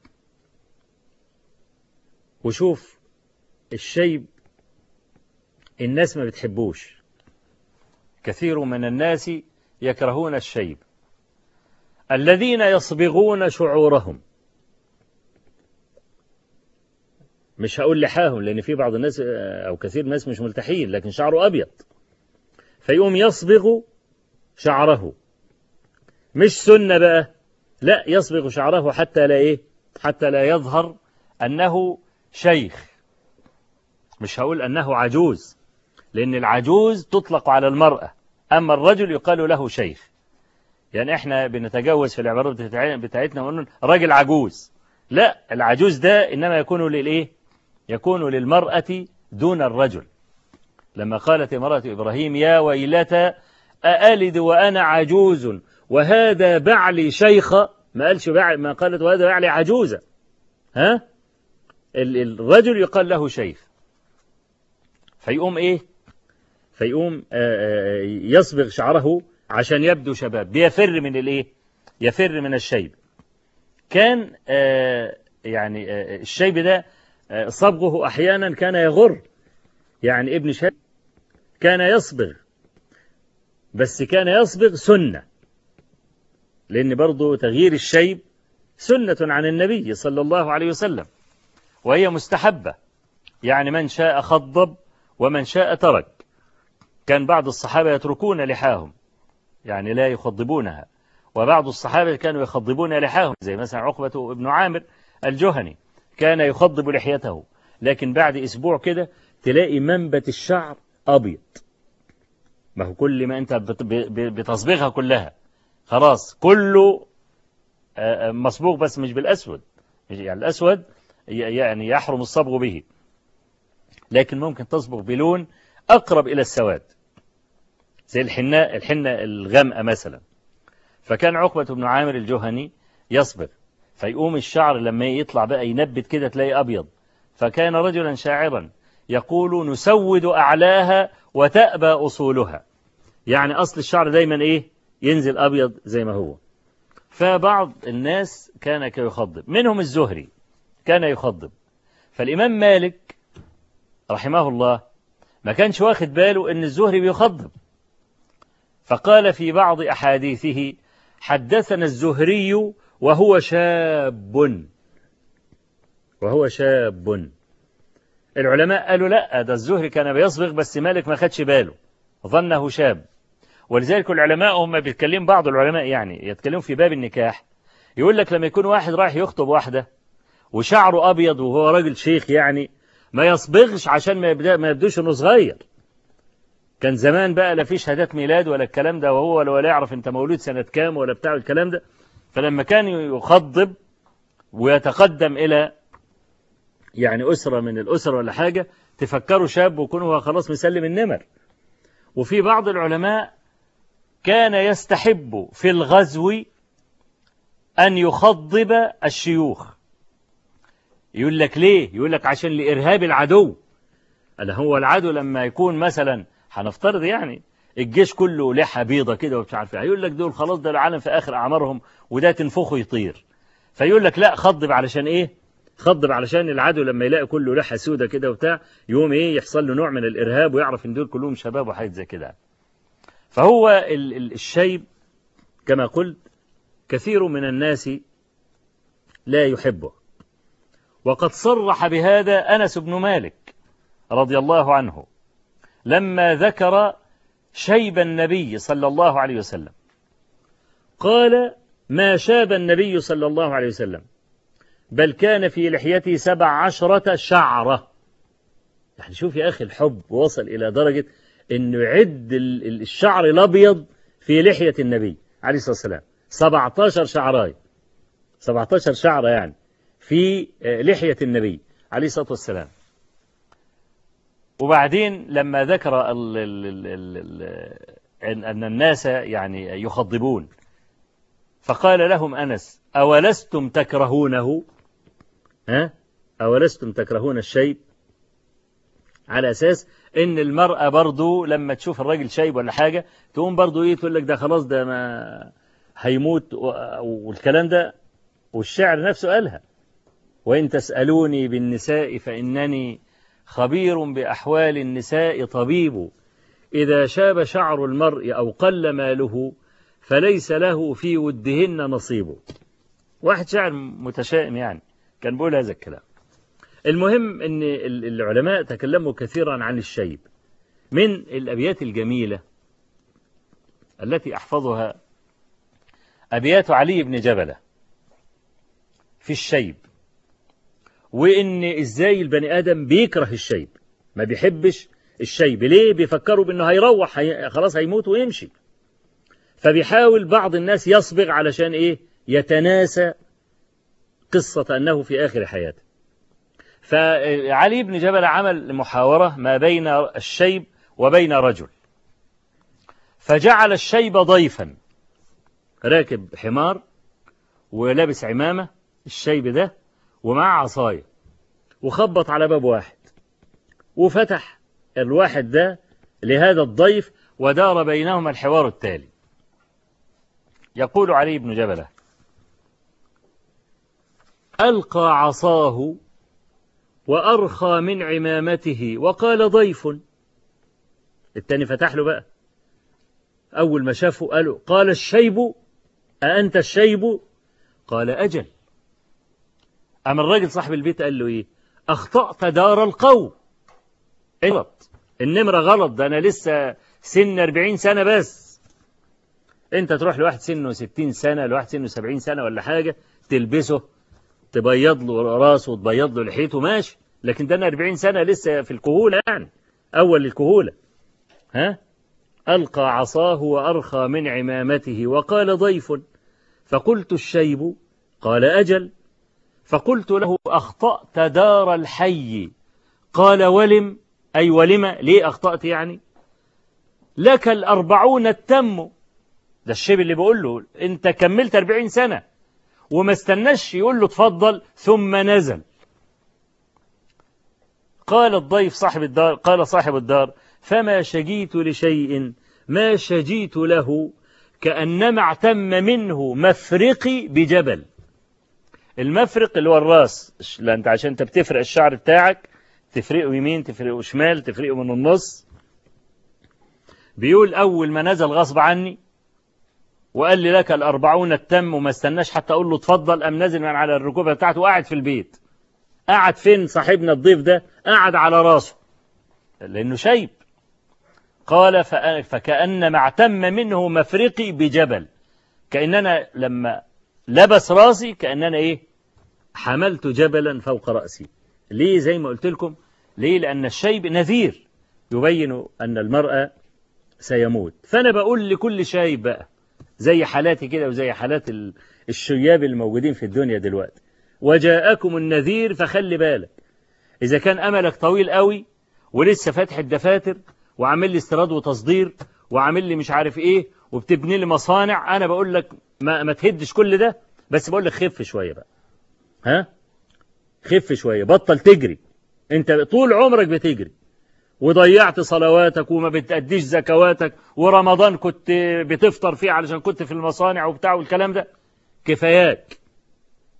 وشوف الشيب الناس ما بتحبوش كثير من الناس يكرهون الشيب الذين يصبغون شعورهم مش هقول لحاهم لأن في بعض الناس أو كثير الناس مش ملتحين لكن شعره أبيض فيقوم يصبغ شعره مش سنة بقى لا يصبغ شعره حتى لا إيه حتى لا يظهر أنه شيخ مش هقول أنه عجوز لأن العجوز تطلق على المرأة أما الرجل يقال له شيخ يعني احنا بنتجوز في العبارات بتاعتنا ونقول راجل عجوز لا العجوز ده إنما يكون للإيه يكون للمرأة دون الرجل لما قالت امرأة إبراهيم يا ويلتى أألد وأنا عجوز وهذا بعلي شيخة ما قالش بعلي ما قالت وهذا بعلي عجوزة ها الرجل يقال له شيخ فيقوم إيه فيقوم يصبغ شعره عشان يبدو شباب بيفر من الإيه يفر من الشيب كان يعني الشيب ده صبغه أحيانا كان يغر يعني ابن شهاب كان يصبغ بس كان يصبغ سنة لأن برضو تغيير الشيب سنة عن النبي صلى الله عليه وسلم وهي مستحبة يعني من شاء خضب ومن شاء ترك كان بعض الصحابة يتركون لحاهم يعني لا يخضبونها وبعض الصحابة كانوا يخضبون لحاهم زي مثلا عقبة ابن عامر الجهني كان يخضب لحيته لكن بعد أسبوع كده تلاقي منبت الشعر أبيض ما هو كل ما أنت بتصبغها كلها خلاص كله مصبوغ بس مش بالأسود يعني الأسود يعني يحرم الصبغ به لكن ممكن تصبغ بلون أقرب إلى السواد زي الحناء الحنة الغامقة مثلا فكان عقبة بن عامر الجهني يصبغ فيقوم الشعر لما يطلع بقى ينبت كده تلاقي أبيض فكان رجلا شاعرا يقول نسود أعلاها وتأبى أصولها يعني أصل الشعر دايما إيه ينزل أبيض زي ما هو فبعض الناس كان يخضب منهم الزهري كان يخضب فالإمام مالك رحمه الله ما كانش واخد باله أن الزهري بيخضب فقال في بعض أحاديثه حدثنا الزهري وهو شاب وهو شاب العلماء قالوا لا ده الزهري كان بيصبغ بس مالك ما خدش باله ظنه شاب ولذلك العلماء هم بيتكلموا بعض العلماء يعني يتكلموا في باب النكاح يقول لك لما يكون واحد رايح يخطب واحدة وشعره أبيض وهو راجل شيخ يعني ما يصبغش عشان ما, يبدأ ما يبدوش انه صغير كان زمان بقى لا في شهادات ميلاد ولا الكلام ده وهو ولا يعرف انت مولود سنة كام ولا بتاع الكلام ده فلما كان يخضب ويتقدم إلى يعني أسرة من الأسر ولا حاجة تفكروا شاب ويكون هو خلاص مسلم النمر وفي بعض العلماء كان يستحب في الغزو أن يخضب الشيوخ يقول لك ليه يقول لك عشان لإرهاب العدو اللي هو العدو لما يكون مثلا هنفترض يعني الجيش كله لحى بيضة كده ومش عارف يقول لك دول خلاص ده العالم في آخر أعمارهم وده تنفخه يطير فيقول لك لا خضب علشان ايه خضب علشان العدو لما يلاقي كله لحى سودة كده وبتاع يقوم ايه يحصل له نوع من الارهاب ويعرف ان دول كلهم شباب وحاجات زي كده فهو ال- ال- الشيب كما قلت كثير من الناس لا يحبه وقد صرح بهذا انس بن مالك رضي الله عنه لما ذكر شيب النبي صلى الله عليه وسلم قال ما شاب النبي صلى الله عليه وسلم بل كان في لحيته سبع عشرة شعرة يعني شوف يا أخي الحب وصل إلى درجة أنه يعد ال- ال- الشعر الأبيض في لحية النبي عليه الصلاة والسلام 17 شعراية 17 شعرة يعني في آه، لحية النبي عليه الصلاة والسلام وبعدين لما ذكر ال ال ال ال ال أن أن الناس يعني يخضبون فقال لهم أنس أولستم تكرهونه ها أولستم تكرهون الشيب على أساس إن المرأة برضو لما تشوف الراجل شيب ولا حاجة تقوم برضو إيه تقول لك ده خلاص ده ما هيموت و- والكلام ده والشعر نفسه قالها وإن تسألوني بالنساء فإنني خبير بأحوال النساء طبيب إذا شاب شعر المرء أو قل ماله فليس له في ودهن نصيب واحد شاعر متشائم يعني كان بيقول هذا الكلام المهم أن ال- العلماء تكلموا كثيرا عن الشيب من الأبيات الجميلة التي أحفظها أبيات علي بن جبلة في الشيب وإن إزاي البني آدم بيكره الشيب ما بيحبش الشيب ليه بيفكروا بأنه هيروح هي... خلاص هيموت ويمشي فبيحاول بعض الناس يصبغ علشان إيه يتناسى قصة أنه في آخر حياته فعلي بن جبل عمل محاورة ما بين الشيب وبين رجل فجعل الشيب ضيفا راكب حمار ولابس عمامة الشيب ده ومعاه عصاية وخبط على باب واحد وفتح الواحد ده لهذا الضيف ودار بينهما الحوار التالي يقول علي بن جبلة ألقى عصاه وأرخى من عمامته وقال ضيف التاني فتح له بقى أول ما شافه قالوا قال الشيب أأنت الشيب قال أجل أما الراجل صاحب البيت قال له إيه أخطأت دار القوم غلط النمرة غلط ده أنا لسه سن 40 سنة بس أنت تروح لواحد سنه 60 سنة لواحد سنه 70 سنة ولا حاجة تلبسه تبيض له راسه وتبيض له لحيته ماشي لكن ده أنا 40 سنة لسه في الكهولة يعني أول الكهولة ها ألقى عصاه وأرخى من عمامته وقال ضيف فقلت الشيب قال أجل فقلت له أخطأت دار الحي قال ولم أي ولم ليه أخطأت يعني لك الأربعون التم ده الشيب اللي بقول له أنت كملت أربعين سنة وما استناش يقول له اتفضل ثم نزل قال الضيف صاحب الدار قال صاحب الدار فما شجيت لشيء ما شجيت له كأنما اعتم منه مفرقي بجبل المفرق اللي هو الراس لا انت عشان انت بتفرق الشعر بتاعك تفرقه يمين تفرقه شمال تفرقه من النص بيقول اول ما نزل غصب عني وقال لي لك الأربعون التم وما استناش حتى أقول له اتفضل أم نزل من على الركوبة بتاعته وقاعد في البيت قاعد فين صاحبنا الضيف ده قاعد على راسه لأنه شيب قال فكأن ما اعتم منه مفرقي بجبل كأننا لما لبس راسي كأننا إيه حملت جبلا فوق رأسي ليه زي ما قلت لكم ليه لأن الشيب نذير يبين أن المرأة سيموت فأنا بقول لكل شايب بقى زي حالاتي كده وزي حالات الشياب الموجودين في الدنيا دلوقتي وجاءكم النذير فخلي بالك إذا كان أملك طويل قوي ولسه فاتح الدفاتر وعامل لي استيراد وتصدير وعامل لي مش عارف إيه وبتبني لي مصانع أنا بقول لك ما, ما تهدش كل ده بس بقول لك خف شوية بقى ها خف شوية بطل تجري أنت طول عمرك بتجري وضيعت صلواتك وما بتأديش زكواتك ورمضان كنت بتفطر فيه علشان كنت في المصانع وبتاع والكلام ده كفاياك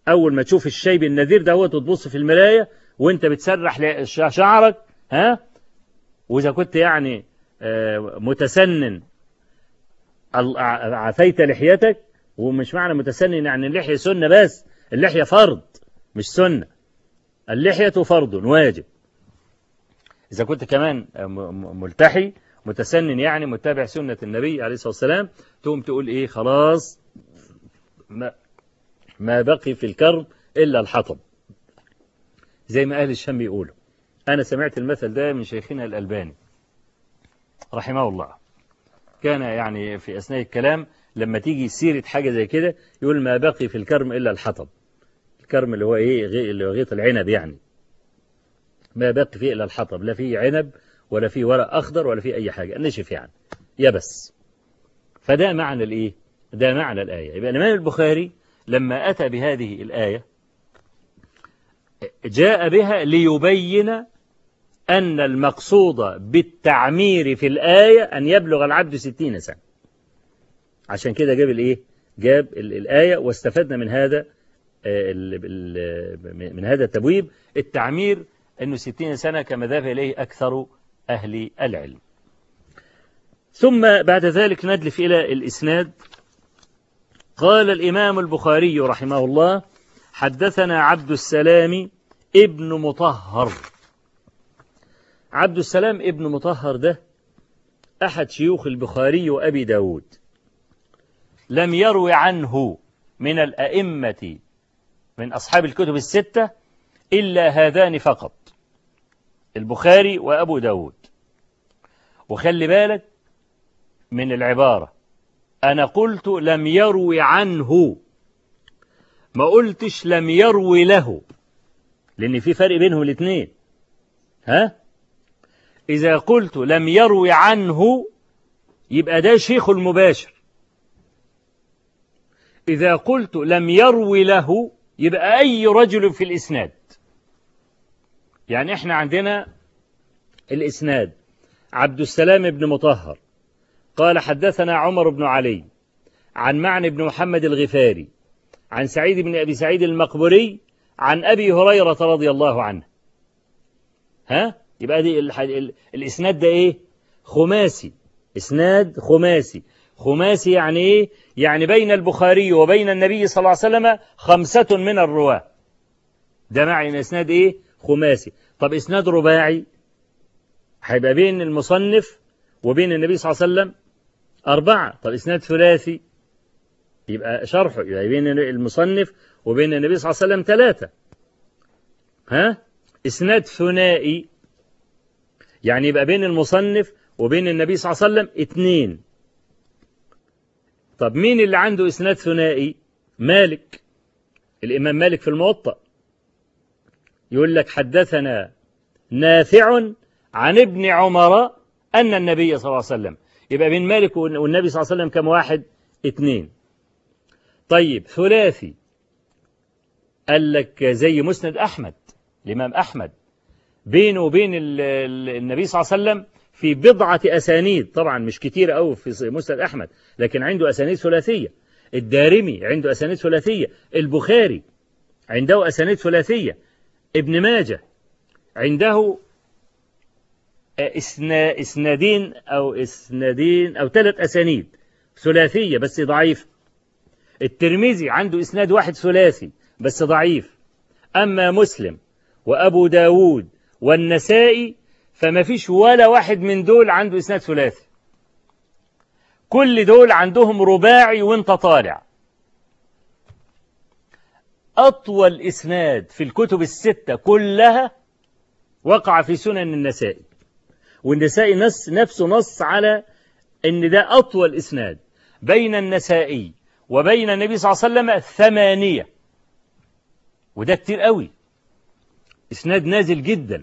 أول ما تشوف الشيب النذير ده هو تبص في المراية وانت بتسرح ل- ش- شعرك ها وإذا كنت يعني آه، متسنن ال- ع- عفيت لحيتك ومش معنى متسنن يعني اللحية سنة بس اللحية فرض مش سنة اللحية فرض واجب إذا كنت كمان م- م- ملتحي متسنن يعني متبع سنة النبي عليه الصلاة والسلام تقوم تقول إيه خلاص ما, ما بقي في الكرب إلا الحطب زي ما أهل الشام بيقولوا أنا سمعت المثل ده من شيخنا الألباني رحمه الله كان يعني في أثناء الكلام لما تيجي سيرة حاجة زي كده يقول ما بقي في الكرم إلا الحطب الكرم اللي هو إيه غي- اللي هو غيط العنب يعني ما بقي فيه إلا الحطب لا فيه عنب ولا فيه ورق أخضر ولا فيه أي حاجة نشف يعني يبس فده معنى الإيه ده معنى الآية يبقى الإمام البخاري لما أتى بهذه الآية جاء بها ليبين أن المقصود بالتعمير في الآية أن يبلغ العبد ستين سنة عشان كده جاب الإيه جاب ال- الآية واستفدنا من هذا آه، ال- ال- من هذا التبويب التعمير أنه ستين سنة كما ذهب إليه أكثر أهل العلم ثم بعد ذلك ندلف إلى الإسناد قال الإمام البخاري رحمه الله حدثنا عبد السلام ابن مطهر عبد السلام ابن مطهر ده أحد شيوخ البخاري وأبي داود لم يروي عنه من الأئمة من أصحاب الكتب الستة إلا هذان فقط البخاري وأبو داود وخلي بالك من العبارة أنا قلت لم يروي عنه ما قلتش لم يروي له لأن في فرق بينهم الاثنين ها إذا قلت لم يروي عنه يبقى ده شيخ المباشر إذا قلت لم يروي له يبقى أي رجل في الإسناد يعني إحنا عندنا الإسناد عبد السلام بن مطهر قال حدثنا عمر بن علي عن معن بن محمد الغفاري عن سعيد بن أبي سعيد المقبري عن أبي هريرة رضي الله عنه ها يبقى دي الح... ال... الإسناد ده إيه خماسي إسناد خماسي خماسي يعني إيه يعني بين البخاري وبين النبي صلى الله عليه وسلم خمسة من الرواة ده معنى إسناد إيه خماسي طب إسناد رباعي هيبقى بين المصنف وبين النبي صلى الله عليه وسلم أربعة طب إسناد ثلاثي يبقى شرحه يبقى بين المصنف وبين النبي صلى الله عليه وسلم ثلاثة ها إسناد ثنائي يعني يبقى بين المصنف وبين النبي صلى الله عليه وسلم اثنين طب مين اللي عنده إسناد ثنائي مالك الإمام مالك في الموطأ يقول لك حدثنا نافع عن ابن عمر أن النبي صلى الله عليه وسلم يبقى بين مالك والنبي صلى الله عليه وسلم كم واحد اثنين طيب ثلاثي قال لك زي مسند أحمد الإمام أحمد بينه وبين ال- ال- النبي صلى الله عليه وسلم في بضعة أسانيد طبعا مش كتير أوي في مسند أحمد لكن عنده أسانيد ثلاثية الدارمي عنده أسانيد ثلاثية البخاري عنده أسانيد ثلاثية ابن ماجه عنده إسنا إسنادين أو إسنادين أو ثلاث أسانيد ثلاثية بس ضعيف الترمذي عنده إسناد واحد ثلاثي بس ضعيف أما مسلم وأبو داود والنسائي فما فيش ولا واحد من دول عنده إسناد ثلاثي كل دول عندهم رباعي وانت طالع أطول إسناد في الكتب الستة كلها وقع في سنن النسائي والنسائي نص نفسه نص على ان ده اطول اسناد بين النسائي وبين النبي صلى الله عليه وسلم ثمانية وده كتير قوي اسناد نازل جدا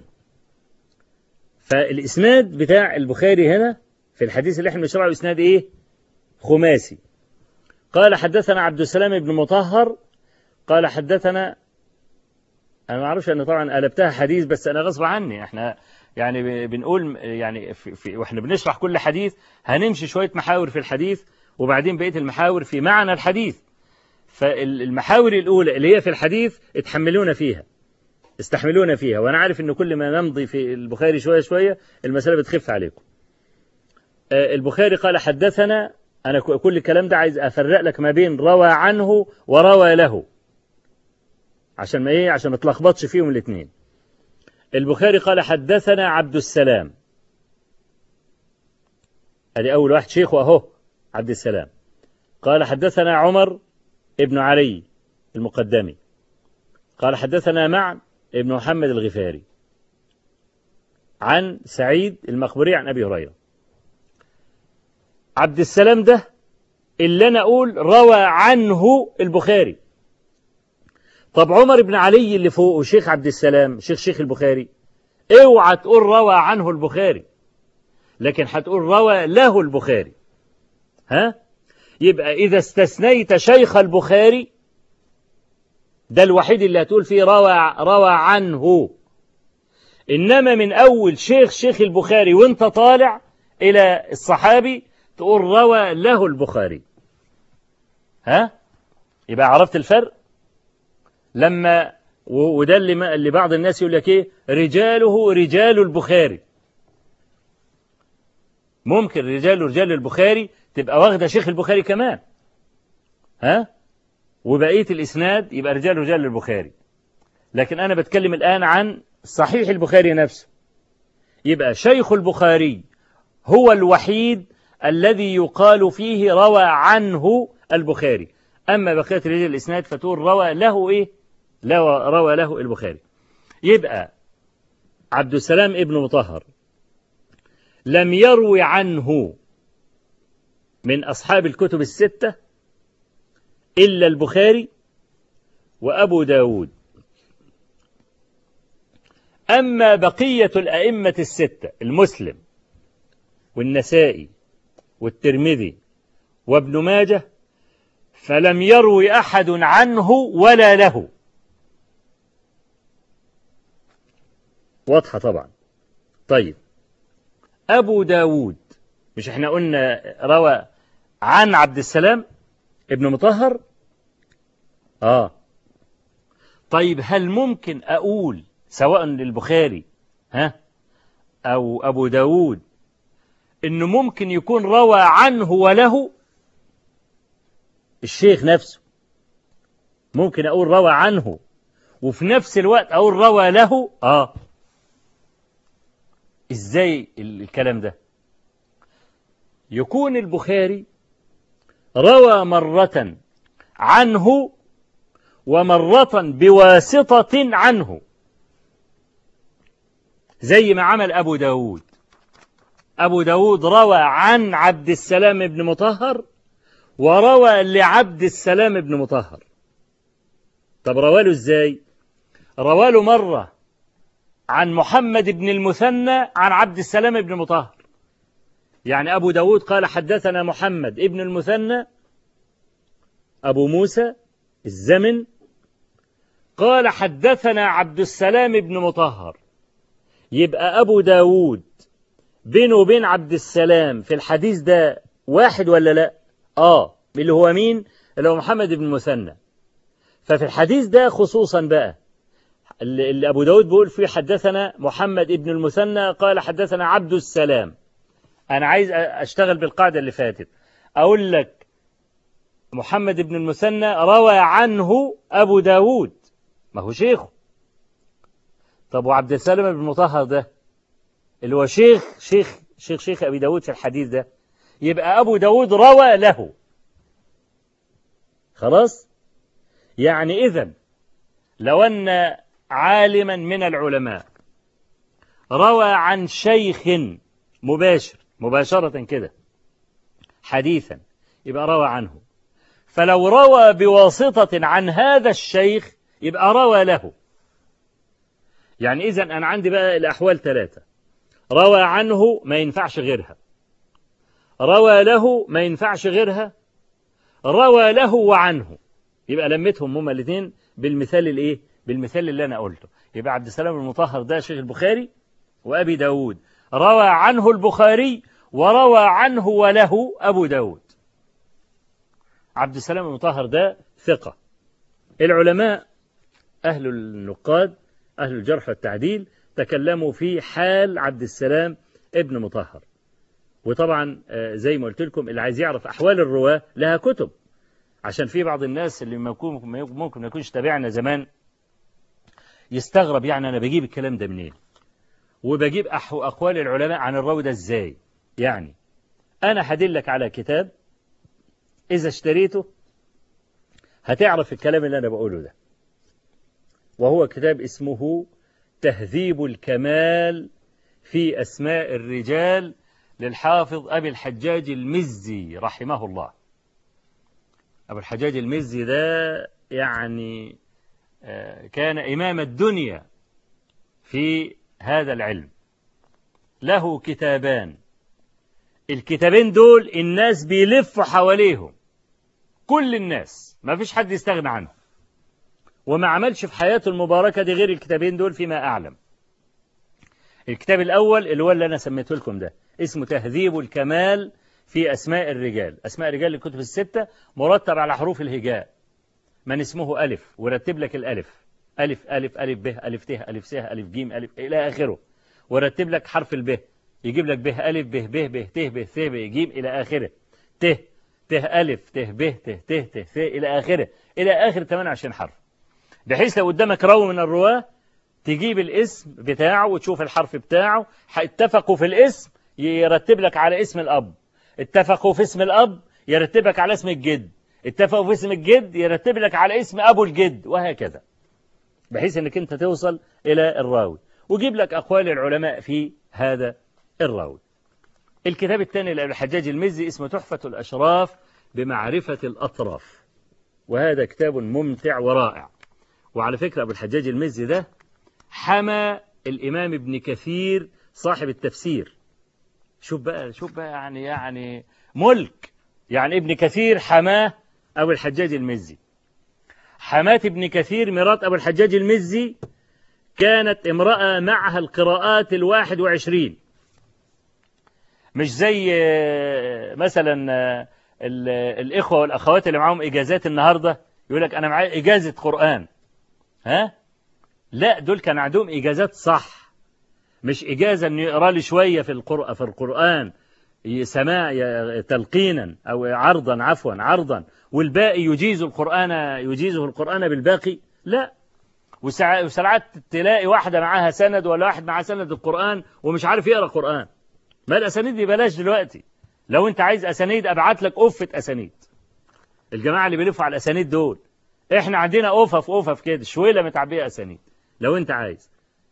فالاسناد بتاع البخاري هنا في الحديث اللي احنا بنشرحه اسناد ايه خماسي قال حدثنا عبد السلام بن مطهر قال حدثنا انا ما اعرفش ان طبعا قلبتها حديث بس انا غصب عني احنا يعني بنقول يعني في في واحنا بنشرح كل حديث هنمشي شويه محاور في الحديث وبعدين بقيه المحاور في معنى الحديث فالمحاور الأولى اللي هي في الحديث اتحملونا فيها استحملونا فيها وأنا عارف أن كل ما نمضي في البخاري شوية شوية المسألة بتخف عليكم آه، البخاري قال حدثنا أنا ك- كل الكلام ده عايز أفرق لك ما بين روى عنه وروى له عشان ما إيه عشان ما تلخبطش فيهم الاثنين البخاري قال حدثنا عبد السلام ادي اول واحد شيخه اهو عبد السلام قال حدثنا عمر ابن علي المقدمي قال حدثنا معن ابن محمد الغفاري عن سعيد المقبري عن ابي هريره عبد السلام ده اللي انا اقول روى عنه البخاري طب عمر بن علي اللي فوقه شيخ عبد السلام شيخ شيخ البخاري اوعى تقول روى عنه البخاري لكن هتقول روى له البخاري ها يبقى إذا استثنيت شيخ البخاري ده الوحيد اللي هتقول فيه روى روى عنه إنما من أول شيخ شيخ البخاري وانت طالع إلى الصحابي تقول روى له البخاري ها يبقى عرفت الفرق لما و- وده اللي, ما اللي بعض الناس يقول لك ايه رجاله رجال البخاري ممكن رجال رجال البخاري تبقى واخده شيخ البخاري كمان ها وبقيه الاسناد يبقى رجال رجال البخاري لكن انا بتكلم الان عن صحيح البخاري نفسه يبقى شيخ البخاري هو الوحيد الذي يقال فيه روى عنه البخاري اما بقيه رجال الاسناد فتقول روى له ايه لا روى له البخاري يبقى عبد السلام ابن مطهر لم يروي عنه من أصحاب الكتب الستة إلا البخاري وأبو داود أما بقية الأئمة الستة المسلم والنسائي والترمذي وابن ماجه فلم يروي أحد عنه ولا له واضحة طبعا طيب أبو داود مش احنا قلنا روى عن عبد السلام ابن مطهر آه طيب هل ممكن أقول سواء للبخاري ها أو أبو داود إنه ممكن يكون روى عنه وله الشيخ نفسه ممكن أقول روى عنه وفي نفس الوقت أقول روى له آه ازاي الكلام ده يكون البخاري روى مرة عنه ومرة بواسطة عنه زي ما عمل أبو داود أبو داود روى عن عبد السلام بن مطهر وروى لعبد السلام بن مطهر طب رواله ازاي رواله مرة عن محمد بن المثنى عن عبد السلام بن مطهر يعني أبو داود قال حدثنا محمد ابن المثنى أبو موسى الزمن قال حدثنا عبد السلام بن مطهر يبقى أبو داود بينه وبين عبد السلام في الحديث ده واحد ولا لا آه اللي هو مين اللي هو محمد بن المثنى ففي الحديث ده خصوصا بقى اللي اللي أبو داود بيقول فيه حدثنا محمد ابن المثنى قال حدثنا عبد السلام أنا عايز أشتغل بالقاعدة اللي فاتت أقول لك محمد ابن المثنى روى عنه أبو داود ما هو شيخه طب وعبد السلام بن مطهر ده اللي هو شيخ شيخ شيخ شيخ أبي داود في الحديث ده يبقى أبو داود روى له خلاص يعني إذن لو أن عالما من العلماء روى عن شيخ مباشر مباشرة كده حديثا يبقى روى عنه فلو روى بواسطة عن هذا الشيخ يبقى روى له يعني إذا أنا عندي بقى الأحوال ثلاثة روى عنه ما ينفعش غيرها روى له ما ينفعش غيرها روى له وعنه يبقى لمتهم هما الاثنين بالمثال الايه بالمثال اللي انا قلته يبقى عبد السلام المطهر ده شيخ البخاري وابي داود روى عنه البخاري وروى عنه وله ابو داود عبد السلام المطهر ده ثقة العلماء أهل النقاد أهل الجرح والتعديل تكلموا في حال عبد السلام ابن مطهر وطبعا آه، زي ما قلت لكم اللي عايز يعرف أحوال الرواة لها كتب عشان في بعض الناس اللي ممكن ممكن ما يكونش تابعنا زمان يستغرب يعني أنا بجيب الكلام ده منين وبجيب أح- أقوال العلماء عن الراوي ده إزاي يعني أنا هدلك على كتاب إذا اشتريته هتعرف الكلام اللي أنا بقوله ده وهو كتاب اسمه تهذيب الكمال في أسماء الرجال للحافظ أبي الحجاج المزي رحمه الله أبو الحجاج المزي ده يعني آه، كان إمام الدنيا في هذا العلم له كتابان الكتابين دول الناس بيلفوا حواليهم كل الناس ما فيش حد يستغنى عنهم وما عملش في حياته المباركة دي غير الكتابين دول فيما أعلم الكتاب الأول اللي هو اللي أنا سميته لكم ده اسمه تهذيب الكمال في أسماء الرجال أسماء الرجال الكتب الستة مرتب على حروف الهجاء من اسمه ألف ورتب لك الألف ألف ألف ألف ب ألف ت ألف س ألف ج ألف إلى آخره ورتب لك حرف الب يجيب لك به ألف به ب ب ت ب ث ب ج إلى آخره ت ت ألف ت ب ت ت ت ث إلى آخره إلى آخر 28 حرف بحيث لو قدامك راوي من الرواة تجيب الاسم بتاعه وتشوف الحرف بتاعه اتفقوا في الاسم يرتب لك على اسم الأب اتفقوا في اسم الأب يرتب لك على اسم الجد اتفقوا في اسم الجد يرتب لك على اسم أبو الجد وهكذا بحيث انك انت توصل إلى الراوي وجيب لك أقوال العلماء في هذا الراوي الكتاب الثاني للحجاج المزي اسمه تحفة الأشراف بمعرفة الأطراف وهذا كتاب ممتع ورائع وعلى فكرة أبو الحجاج المزي ده حمى الإمام ابن كثير صاحب التفسير شوف بقى شوف بقى يعني يعني ملك يعني ابن كثير حماه أبو الحجاج المزي حماة ابن كثير مرات أبو الحجاج المزي كانت امرأة معها القراءات الواحد وعشرين مش زي آه، مثلا آه، ال- الإخوة والأخوات اللي معاهم إجازات النهاردة يقول لك أنا معايا إجازة قرآن ها لا دول كان عندهم إجازات صح مش إجازة إنه يقرأ لي شوية في القرآن في القرآن سماع ي- تلقينا أو عرضا عفوا عرضا والباقي يجيز القرآن يجيزه القرآن بالباقي لا وساع- وساعات تلاقي واحدة معاها سند ولا واحد معاه سند القرآن ومش عارف يقرأ قرآن ما الأسانيد دي بلاش دلوقتي لو أنت عايز أسانيد أبعت لك أفة أسانيد الجماعة اللي بيلفوا على الأسانيد دول إحنا عندنا أفف أفف كده شويلة متعبية أسانيد لو أنت عايز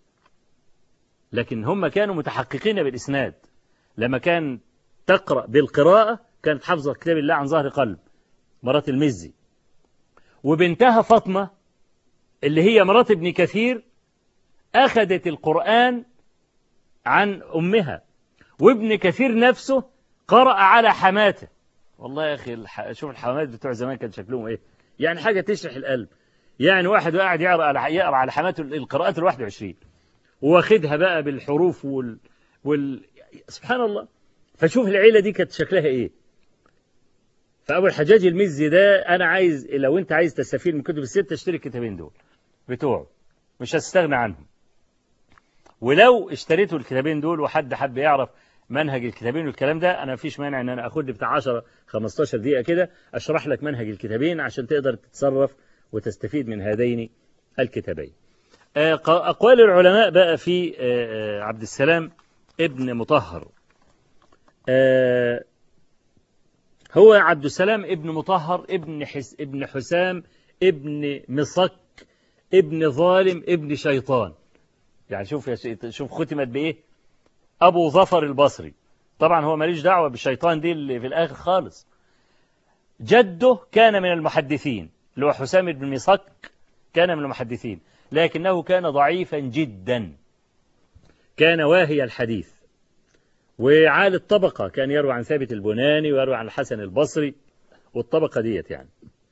لكن هم كانوا متحققين بالإسناد لما كان تقرأ بالقراءة كانت حافظة كتاب الله عن ظهر قلب مرات المزي وبنتها فاطمة اللي هي مرات ابن كثير أخذت القرآن عن أمها وابن كثير نفسه قرأ على حماته والله يا أخي الح... شوف الحمات بتوع زمان كان شكلهم إيه يعني حاجة تشرح القلب يعني واحد قاعد يقرأ على يقرأ على حماته القراءات ال 21 واخدها بقى بالحروف وال... وال سبحان الله فشوف العيلة دي كانت شكلها إيه فأبو الحجاج المزي ده أنا عايز لو أنت عايز تستفيد من الكتب الستة اشتري الكتابين دول بتوعه مش هتستغنى عنهم ولو اشتريتوا الكتابين دول وحد حب يعرف منهج الكتابين والكلام ده انا مفيش مانع ان انا اخد لي بتاع 10 15 دقيقه كده اشرح لك منهج الكتابين عشان تقدر تتصرف وتستفيد من هذين الكتابين. آه، ق- اقوال العلماء بقى في آه، آه، عبد السلام ابن مطهر. آه، هو عبد السلام ابن مطهر ابن حس ابن حسام ابن مصك ابن ظالم ابن شيطان. يعني شوف يا شيء شوف ختمت بايه ابو ظفر البصري طبعا هو ماليش دعوه بالشيطان دي اللي في الاخر خالص جده كان من المحدثين اللي هو حسام بن مصك كان من المحدثين لكنه كان ضعيفا جدا كان واهي الحديث وعالي الطبقة كان يروي عن ثابت البناني ويروي عن الحسن البصري والطبقة ديت يعني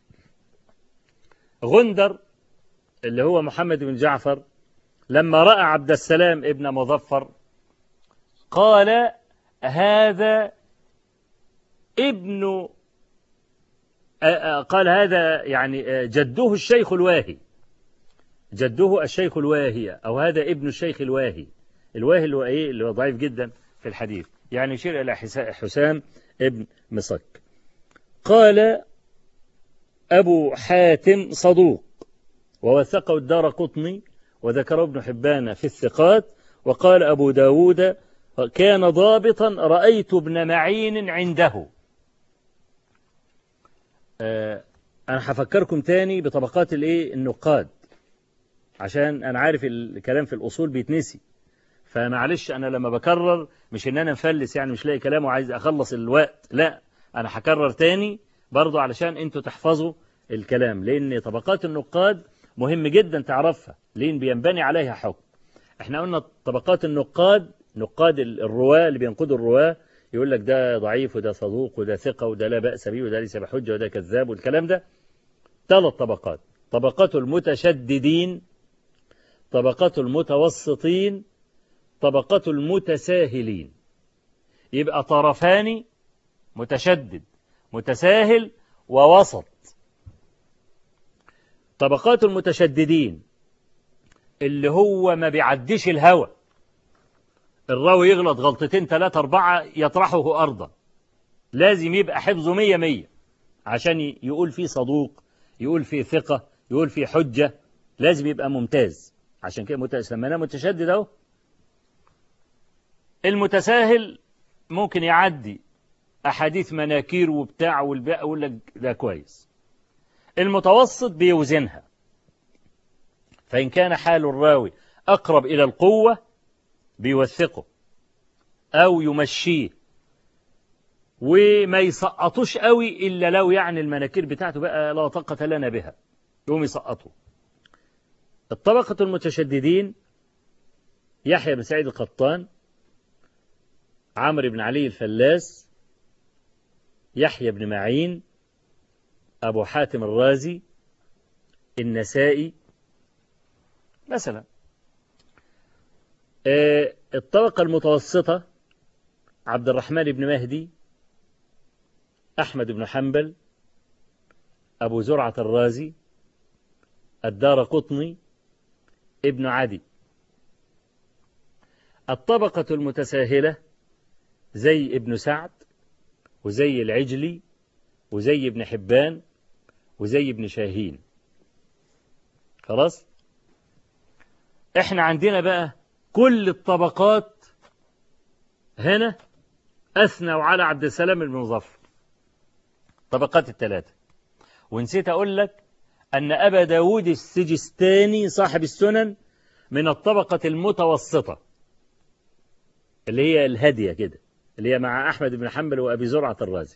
غندر اللي هو محمد بن جعفر لما رأى عبد السلام ابن مظفر قال هذا ابن قال هذا يعني جده الشيخ الواهي جده الشيخ الواهي أو هذا ابن الشيخ الواهي الواهي اللي هو إيه اللي هو ضعيف جدا في الحديث يعني يشير إلى حسام ابن مصك قال أبو حاتم صدوق ووثقه الدار قطني وذكره ابن حبان في الثقات وقال أبو داود كان ضابطا رأيت ابن معين عنده أه أنا هفكركم تاني بطبقات الإيه النقاد عشان أنا عارف الكلام في الأصول بيتنسي فمعلش أنا لما بكرر مش إن أنا مفلس يعني مش لاقي كلام وعايز أخلص الوقت لا أنا هكرر تاني برضو علشان أنتوا تحفظوا الكلام لأن طبقات النقاد مهم جدا تعرفها لأن بينبني عليها حكم احنا قلنا طبقات النقاد نقاد الرواة اللي بينقدوا الرواة يقول لك ده ضعيف وده صدوق وده ثقة وده لا بأس به وده ليس بحجة وده كذاب والكلام ده ثلاث طبقات طبقات المتشددين طبقات المتوسطين طبقات المتساهلين يبقى طرفان متشدد متساهل ووسط طبقات المتشددين اللي هو ما بيعديش الهوى الراوي يغلط غلطتين ثلاثة أربعة يطرحه أرضا لازم يبقى حفظه مية مية عشان يقول فيه صدوق يقول فيه ثقة يقول فيه حجة لازم يبقى ممتاز عشان كده سميناه متشدد أهو المتساهل ممكن يعدي أحاديث مناكير وبتاع والباقي يقول لك ده كويس المتوسط بيوزنها فإن كان حال الراوي أقرب إلى القوة بيوثقه أو يمشيه وما يسقطوش قوي إلا لو يعني المناكير بتاعته بقى لا طاقة لنا بها يقوم يسقطوا الطبقة المتشددين يحيى بن سعيد القطان عمرو بن علي الفلاس يحيى بن معين أبو حاتم الرازي النسائي مثلا الطبقة المتوسطة عبد الرحمن بن مهدي أحمد بن حنبل أبو زرعة الرازي الدار قطني ابن عدي الطبقة المتساهلة زي ابن سعد وزي العجلي وزي ابن حبان وزي ابن شاهين خلاص احنا عندنا بقى كل الطبقات هنا أثنوا على عبد السلام بن مظفر طبقات الثلاثة ونسيت أقول لك أن أبا داود السجستاني صاحب السنن من الطبقة المتوسطة اللي هي الهادية كده اللي هي مع أحمد بن حنبل وأبي زرعة الرازي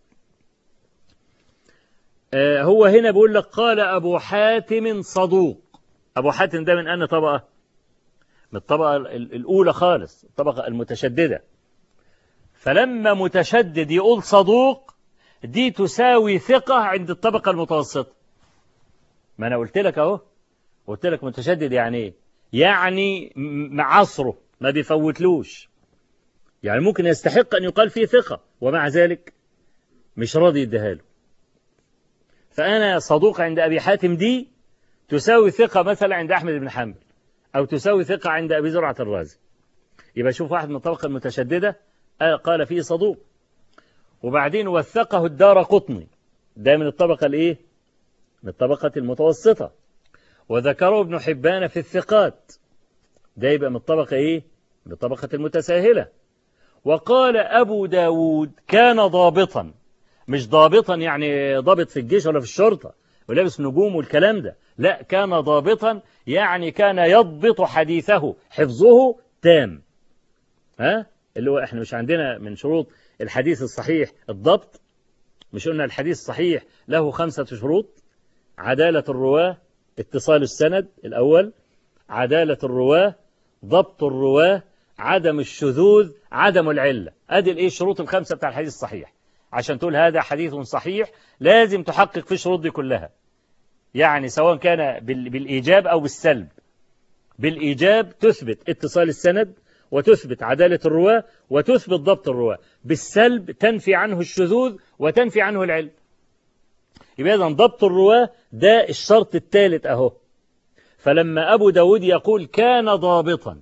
آه هو هنا بيقول لك قال أبو حاتم صدوق أبو حاتم ده من أن طبقة من الطبقة الأولى خالص الطبقة المتشددة فلما متشدد يقول صدوق دي تساوي ثقة عند الطبقة المتوسطة ما أنا قلت لك أهو قلت لك متشدد يعني إيه يعني معصره ما بيفوتلوش يعني ممكن يستحق أن يقال فيه ثقة ومع ذلك مش راضي يديها له فأنا صدوق عند أبي حاتم دي تساوي ثقة مثلا عند أحمد بن حنبل أو تساوي ثقة عند أبي زرعة الرازي يبقى شوف واحد من الطبقة المتشددة قال فيه صدوق وبعدين وثقه الدار قطني ده من الطبقة الإيه؟ من الطبقة المتوسطة وذكره ابن حبان في الثقات ده يبقى من الطبقة إيه؟ من الطبقة المتساهلة وقال أبو داود كان ضابطا مش ضابطا يعني ضابط في الجيش ولا في الشرطة ولابس نجوم والكلام ده لا كان ضابطا يعني كان يضبط حديثه حفظه تام ها اللي هو احنا مش عندنا من شروط الحديث الصحيح الضبط مش قلنا الحديث الصحيح له خمسة شروط عدالة الرواة اتصال السند الأول عدالة الرواة ضبط الرواة عدم الشذوذ عدم العلة ادي الايه الشروط الخمسة بتاع الحديث الصحيح عشان تقول هذا حديث صحيح لازم تحقق في الشروط دي كلها يعني سواء كان بالإيجاب أو بالسلب بالإيجاب تثبت اتصال السند وتثبت عدالة الرواة وتثبت ضبط الرواة بالسلب تنفي عنه الشذوذ وتنفي عنه العلم يبقى إذا ضبط الرواة ده الشرط الثالث أهو فلما أبو داود يقول كان ضابطا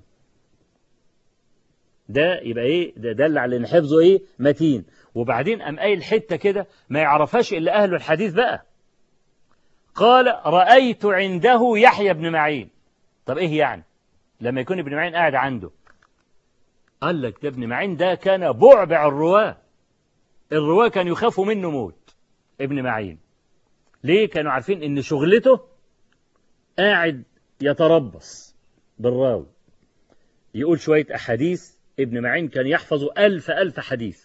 ده يبقى إيه ده دل على إن حفظه إيه متين وبعدين قام قايل حتة كده ما يعرفهاش إلا أهل الحديث بقى قال رأيت عنده يحيى بن معين طب إيه يعني لما يكون ابن معين قاعد عنده قال لك ده ابن معين ده كان بعبع الرواة الرواة كانوا يخافوا منه موت ابن معين ليه كانوا عارفين ان شغلته قاعد يتربص بالراوي يقول شوية أحاديث ابن معين كان يحفظ ألف ألف حديث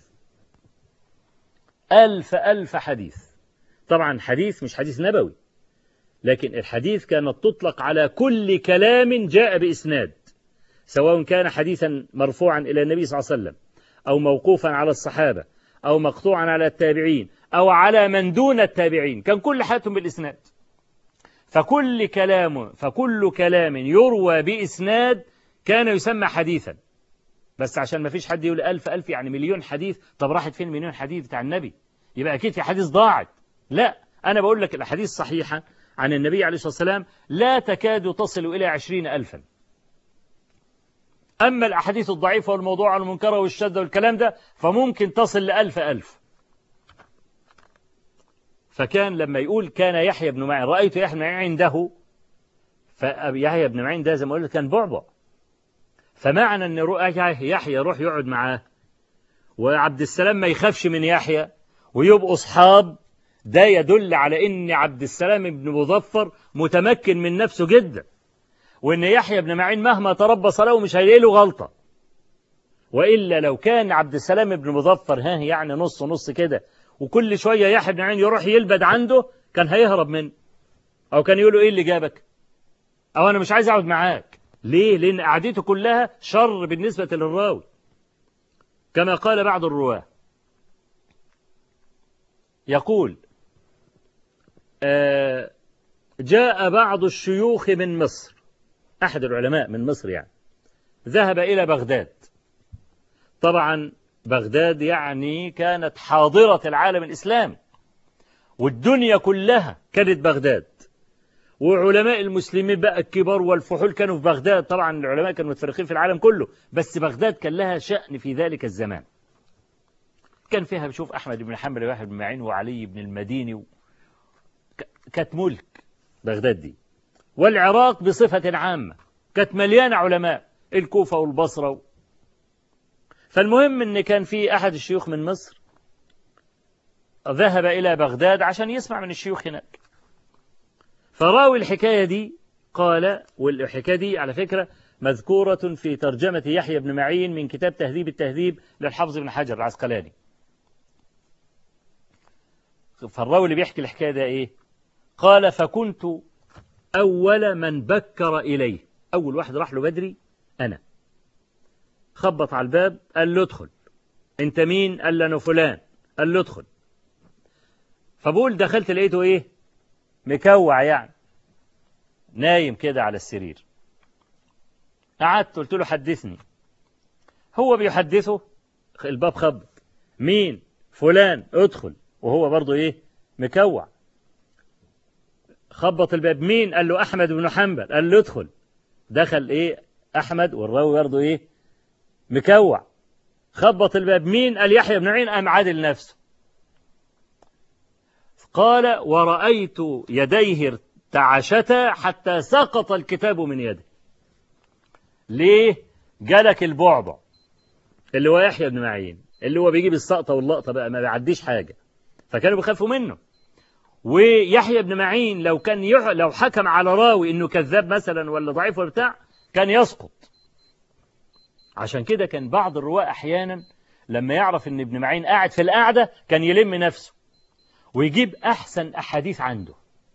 ألف ألف حديث طبعا حديث مش حديث نبوي لكن الحديث كانت تطلق على كل كلام جاء بإسناد سواء كان حديثا مرفوعا إلى النبي صلى الله عليه وسلم أو موقوفا على الصحابة أو مقطوعا على التابعين أو على من دون التابعين كان كل حياتهم بالإسناد فكل كلام فكل كلام يروى بإسناد كان يسمى حديثا بس عشان ما فيش حد يقول ألف ألف يعني مليون حديث طب راحت فين مليون حديث بتاع النبي يبقى أكيد في حديث ضاعت لا أنا بقول لك الأحاديث الصحيحة عن النبي عليه الصلاة والسلام لا تكاد تصل إلى عشرين ألفا أما الأحاديث الضعيفة والموضوع والمنكرة والشدة والكلام ده فممكن تصل لألف ألف فكان لما يقول كان يحيى بن معين رأيت يحيى بن معين عنده فيحيى بن معين ده زي ما قلت كان بعبع فمعنى أن يحيى يروح يقعد معاه وعبد السلام ما يخافش من يحيى ويبقوا أصحاب ده يدل على أن عبد السلام بن مظفر متمكن من نفسه جدا وأن يحيى بن معين مهما تربص له مش هيلاقي له غلطة وإلا لو كان عبد السلام بن مظفر ها يعني نص نص كده وكل شوية يحيى بن معين يروح يلبد عنده كان هيهرب منه أو كان يقول له إيه اللي جابك أو أنا مش عايز أقعد معاك ليه؟ لأن قعدته كلها شر بالنسبة للراوي كما قال بعض الرواه يقول آه جاء بعض الشيوخ من مصر أحد العلماء من مصر يعني ذهب إلى بغداد طبعا بغداد يعني كانت حاضرة العالم الإسلامي والدنيا كلها كانت بغداد وعلماء المسلمين بقى الكبار والفحول كانوا في بغداد طبعا العلماء كانوا متفرقين في العالم كله بس بغداد كان لها شأن في ذلك الزمان كان فيها بشوف أحمد بن حنبل وواحد بن معين وعلي بن المديني و... كانت ملك بغداد دي والعراق بصفة عامة كانت مليانة علماء الكوفة والبصرة و... فالمهم ان كان في أحد الشيوخ من مصر ذهب إلى بغداد عشان يسمع من الشيوخ هناك فراوي الحكاية دي قال والحكاية دي على فكرة مذكورة في ترجمة يحيى بن معين من كتاب تهذيب التهذيب للحافظ بن حجر العسقلاني فالراوي اللي بيحكي الحكاية ده إيه قال فكنت أول من بكر إليه أول واحد راح له بدري أنا خبط على الباب قال له ادخل انت مين قال له انا فلان قال له ادخل فبقول دخلت لقيته ايه مكوع يعني نايم كده على السرير قعدت قلت له حدثني هو بيحدثه الباب خبط مين فلان ادخل وهو برضه ايه مكوع خبط الباب مين قال له احمد بن حنبل قال له ادخل دخل ايه احمد والراوي برضه ايه مكوع خبط الباب مين قال يحيى بن معين قام عادل نفسه قال ورأيت يديه ارتعشتا حتى سقط الكتاب من يده ليه جالك البعبع اللي هو يحيى بن معين اللي هو بيجيب السقطة واللقطة بقى ما بيعديش حاجة فكانوا بيخافوا منه ويحيى بن معين لو كان يح... لو حكم على راوي انه كذاب مثلا ولا ضعيف ولا بتاع كان يسقط عشان كده كان بعض الرواة احيانا لما يعرف ان ابن معين قاعد في القعده كان يلم نفسه ويجيب احسن احاديث عنده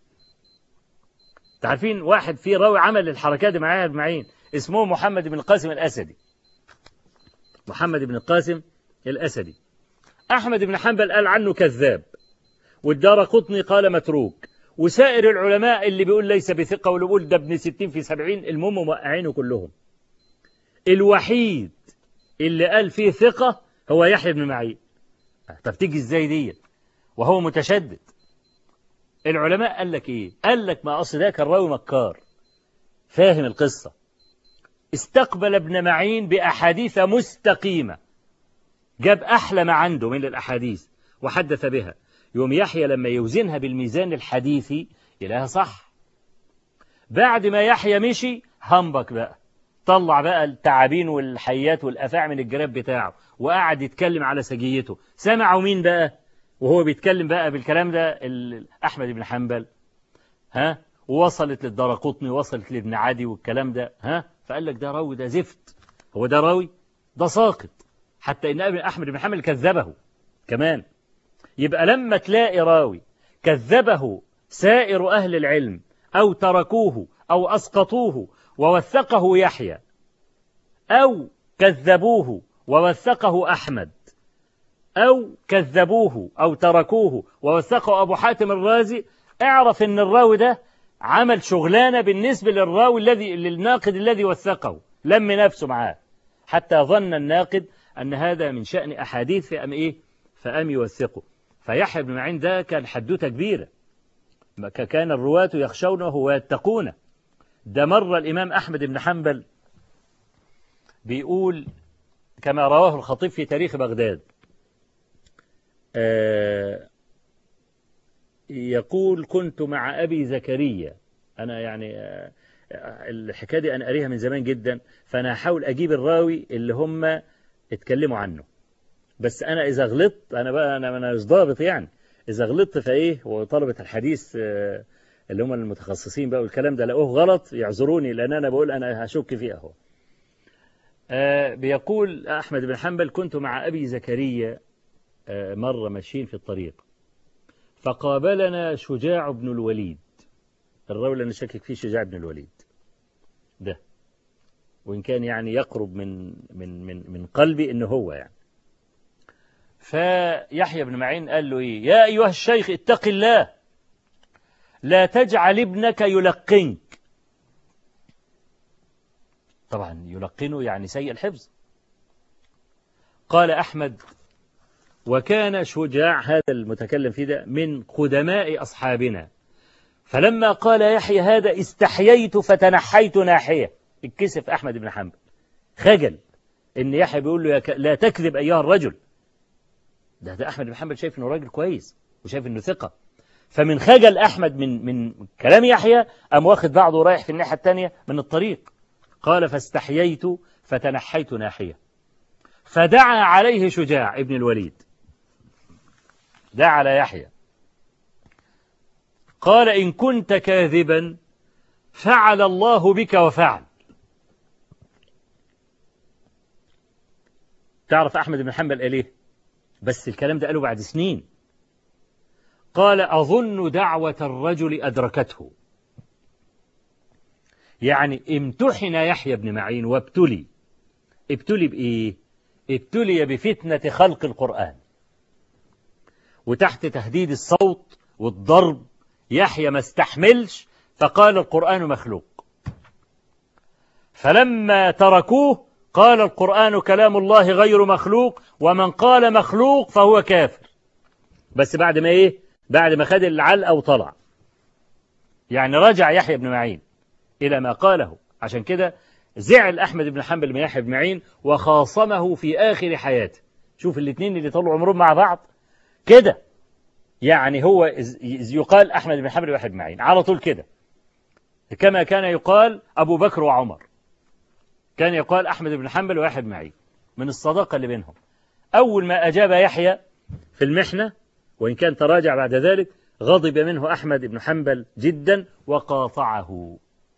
تعرفين واحد في راوي عمل الحركات دي معايا ابن معين اسمه محمد بن القاسم الاسدي محمد بن القاسم الاسدي احمد بن حنبل قال عنه كذاب والدار قطني قال متروك وسائر العلماء اللي بيقول ليس بثقة واللي بيقول ده ابن ستين في سبعين المهم موقعينه كلهم الوحيد اللي قال فيه ثقة هو يحيى بن معين طب تيجي ازاي دي وهو متشدد العلماء قال لك ايه قال لك ما اصل ده كان راوي مكار فاهم القصة استقبل ابن معين بأحاديث مستقيمة جاب أحلى ما عنده من الأحاديث وحدث بها يوم يحيى لما يوزنها بالميزان الحديثي يلاقيها صح بعد ما يحيى مشي همبك بقى طلع بقى التعابين والحيات والأفاع من الجراب بتاعه وقعد يتكلم على سجيته سمعوا مين بقى وهو بيتكلم بقى بالكلام ده أحمد بن حنبل ها ووصلت للدرقطني وصلت لابن عدي والكلام ده ها فقال لك ده راوي ده زفت هو ده راوي ده ساقط حتى ان ابن احمد بن حنبل كذبه كمان يبقى لما تلاقي راوي كذبه سائر اهل العلم او تركوه او اسقطوه ووثقه يحيى او كذبوه ووثقه احمد او كذبوه او تركوه ووثقه ابو حاتم الرازي اعرف ان الراوي ده عمل شغلانة بالنسبة للراوي الذي للناقد الذي وثقه لم نفسه معاه حتى ظن الناقد أن هذا من شأن أحاديث فأم إيه فأم يوثقه فيحيى بن معين ده كان حدوته كبيرة كان الرواة يخشونه ويتقونه ده مر الإمام أحمد بن حنبل بيقول كما رواه الخطيب في تاريخ بغداد آه يقول كنت مع أبي زكريا أنا يعني الحكاية دي أنا قاريها من زمان جدا فأنا هحاول أجيب الراوي اللي هم اتكلموا عنه بس أنا إذا غلطت أنا بقى أنا أنا مش ضابط يعني إذا غلطت فإيه وطلبة الحديث اللي هم المتخصصين بقى والكلام ده لقوه غلط يعذروني لأن أنا بقول أنا هشك فيه أهو بيقول أحمد بن حنبل كنت مع أبي زكريا مرة ماشيين في الطريق فقابلنا شجاع بن الوليد الراوي اللي انا شاكك فيه شجاع بن الوليد ده وإن كان يعني يقرب من من من من قلبي إنه هو يعني فيحيى بن معين قال له إيه يا أيها الشيخ اتق الله لا تجعل ابنك يلقنك طبعا يلقنه يعني سيء الحفظ قال أحمد وكان شجاع هذا المتكلم فيه ده من قدماء أصحابنا فلما قال يحيى هذا استحييت فتنحيت ناحية اتكسف أحمد بن حنبل خجل إن يحيى بيقول له يا ك... لا تكذب أيها الرجل ده, ده أحمد بن حنبل شايف إنه راجل كويس وشايف إنه ثقة فمن خجل أحمد من من كلام يحيى قام واخد بعضه ورايح في الناحية الثانية من الطريق قال فاستحييت فتنحيت ناحية فدعا عليه شجاع ابن الوليد دعا على يحيى قال إن كنت كاذبا فعل الله بك وفعل تعرف أحمد بن حنبل قال إيه بس الكلام ده قاله بعد سنين قال أظن دعوة الرجل أدركته يعني امتحن يحيى بن معين وابتلي ابتلي بإيه ابتلي بفتنة خلق القرآن وتحت تهديد الصوت والضرب يحيى ما استحملش فقال القرآن مخلوق فلما تركوه قال القرآن كلام الله غير مخلوق ومن قال مخلوق فهو كافر بس بعد ما ايه بعد ما خد العلقة وطلع يعني رجع يحيى بن معين إلى ما قاله عشان كده زعل أحمد بن حنبل من يحيى بن معين وخاصمه في آخر حياته شوف الاثنين اللي طلعوا عمرهم مع بعض كده يعني هو يقال أحمد بن حنبل ويحيى بن معين على طول كده كما كان يقال أبو بكر وعمر كان يقال أحمد بن حنبل ويحيى بن معين من الصداقة اللي بينهم أول ما أجاب يحيى في المحنة وإن كان تراجع بعد ذلك غضب منه أحمد بن حنبل جدا وقاطعه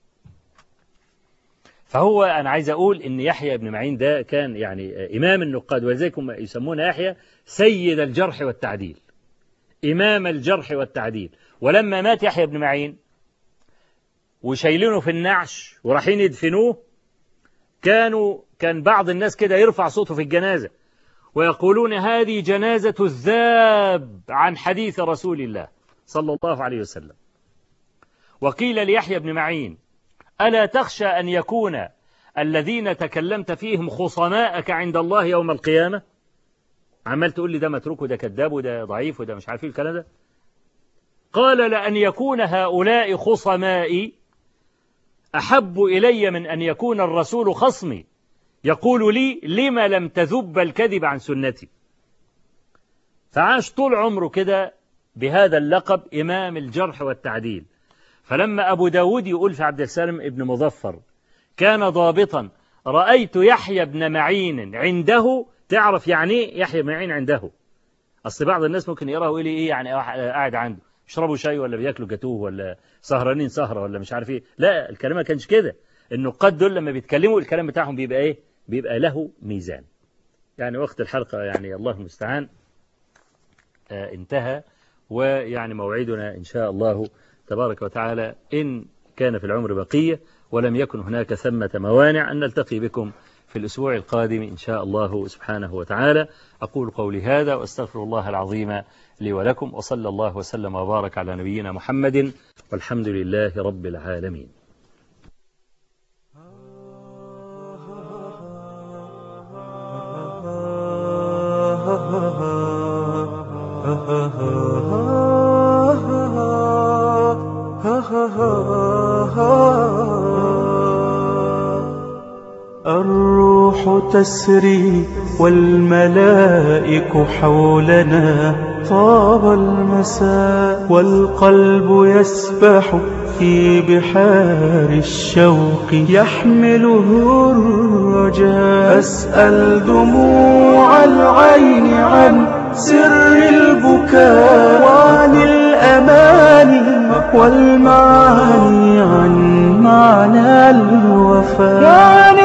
فهو أنا عايز أقول إن يحيى بن معين ده كان يعني إمام النقاد ولذلك هم يسمون يحيى سيد الجرح والتعديل إمام الجرح والتعديل ولما مات يحيى بن معين وشايلينه في النعش ورايحين يدفنوه كانوا كان بعض الناس كده يرفع صوته في الجنازة ويقولون هذه جنازة الذاب عن حديث رسول الله صلى الله عليه وسلم وقيل ليحيى بن معين ألا تخشى أن يكون الذين تكلمت فيهم خصماءك عند الله يوم القيامة عمال تقول لي ده متروك وده كذاب وده ضعيف وده مش عارف ايه الكلام ده قال لأن يكون هؤلاء خصمائي أحب إلي من أن يكون الرسول خصمي يقول لي لما لم تذب الكذب عن سنتي فعاش طول عمره كده بهذا اللقب إمام الجرح والتعديل فلما أبو داود يقول في عبد السلام ابن مظفر كان ضابطا رأيت يحيى بن معين عنده تعرف يعني ايه يحيى بن معين عنده أصل بعض الناس ممكن يقرأ ويقول ايه يعني قاعد عنده يشربوا شاي ولا بياكلوا جاتوه ولا سهرانين سهرة ولا مش عارف ايه لا الكلام ما كانش كده النقاد دول لما بيتكلموا الكلام بتاعهم بيبقى ايه بيبقى له ميزان يعني وقت الحلقة يعني الله المستعان آه انتهى ويعني موعدنا إن شاء الله تبارك وتعالى إن كان في العمر بقية ولم يكن هناك ثمة موانع أن نلتقي بكم في الأسبوع القادم إن شاء الله سبحانه وتعالى أقول قولي هذا وأستغفر الله العظيم لي ولكم وصلى الله وسلم وبارك على نبينا محمد والحمد لله رب العالمين الروح تسري والملائك حولنا طاب المساء والقلب يسبح في بحار الشوق يحمله الرجاء أسأل دموع العين عن سر البكاء وعن الأماني والمعاني عن معنى الوفاء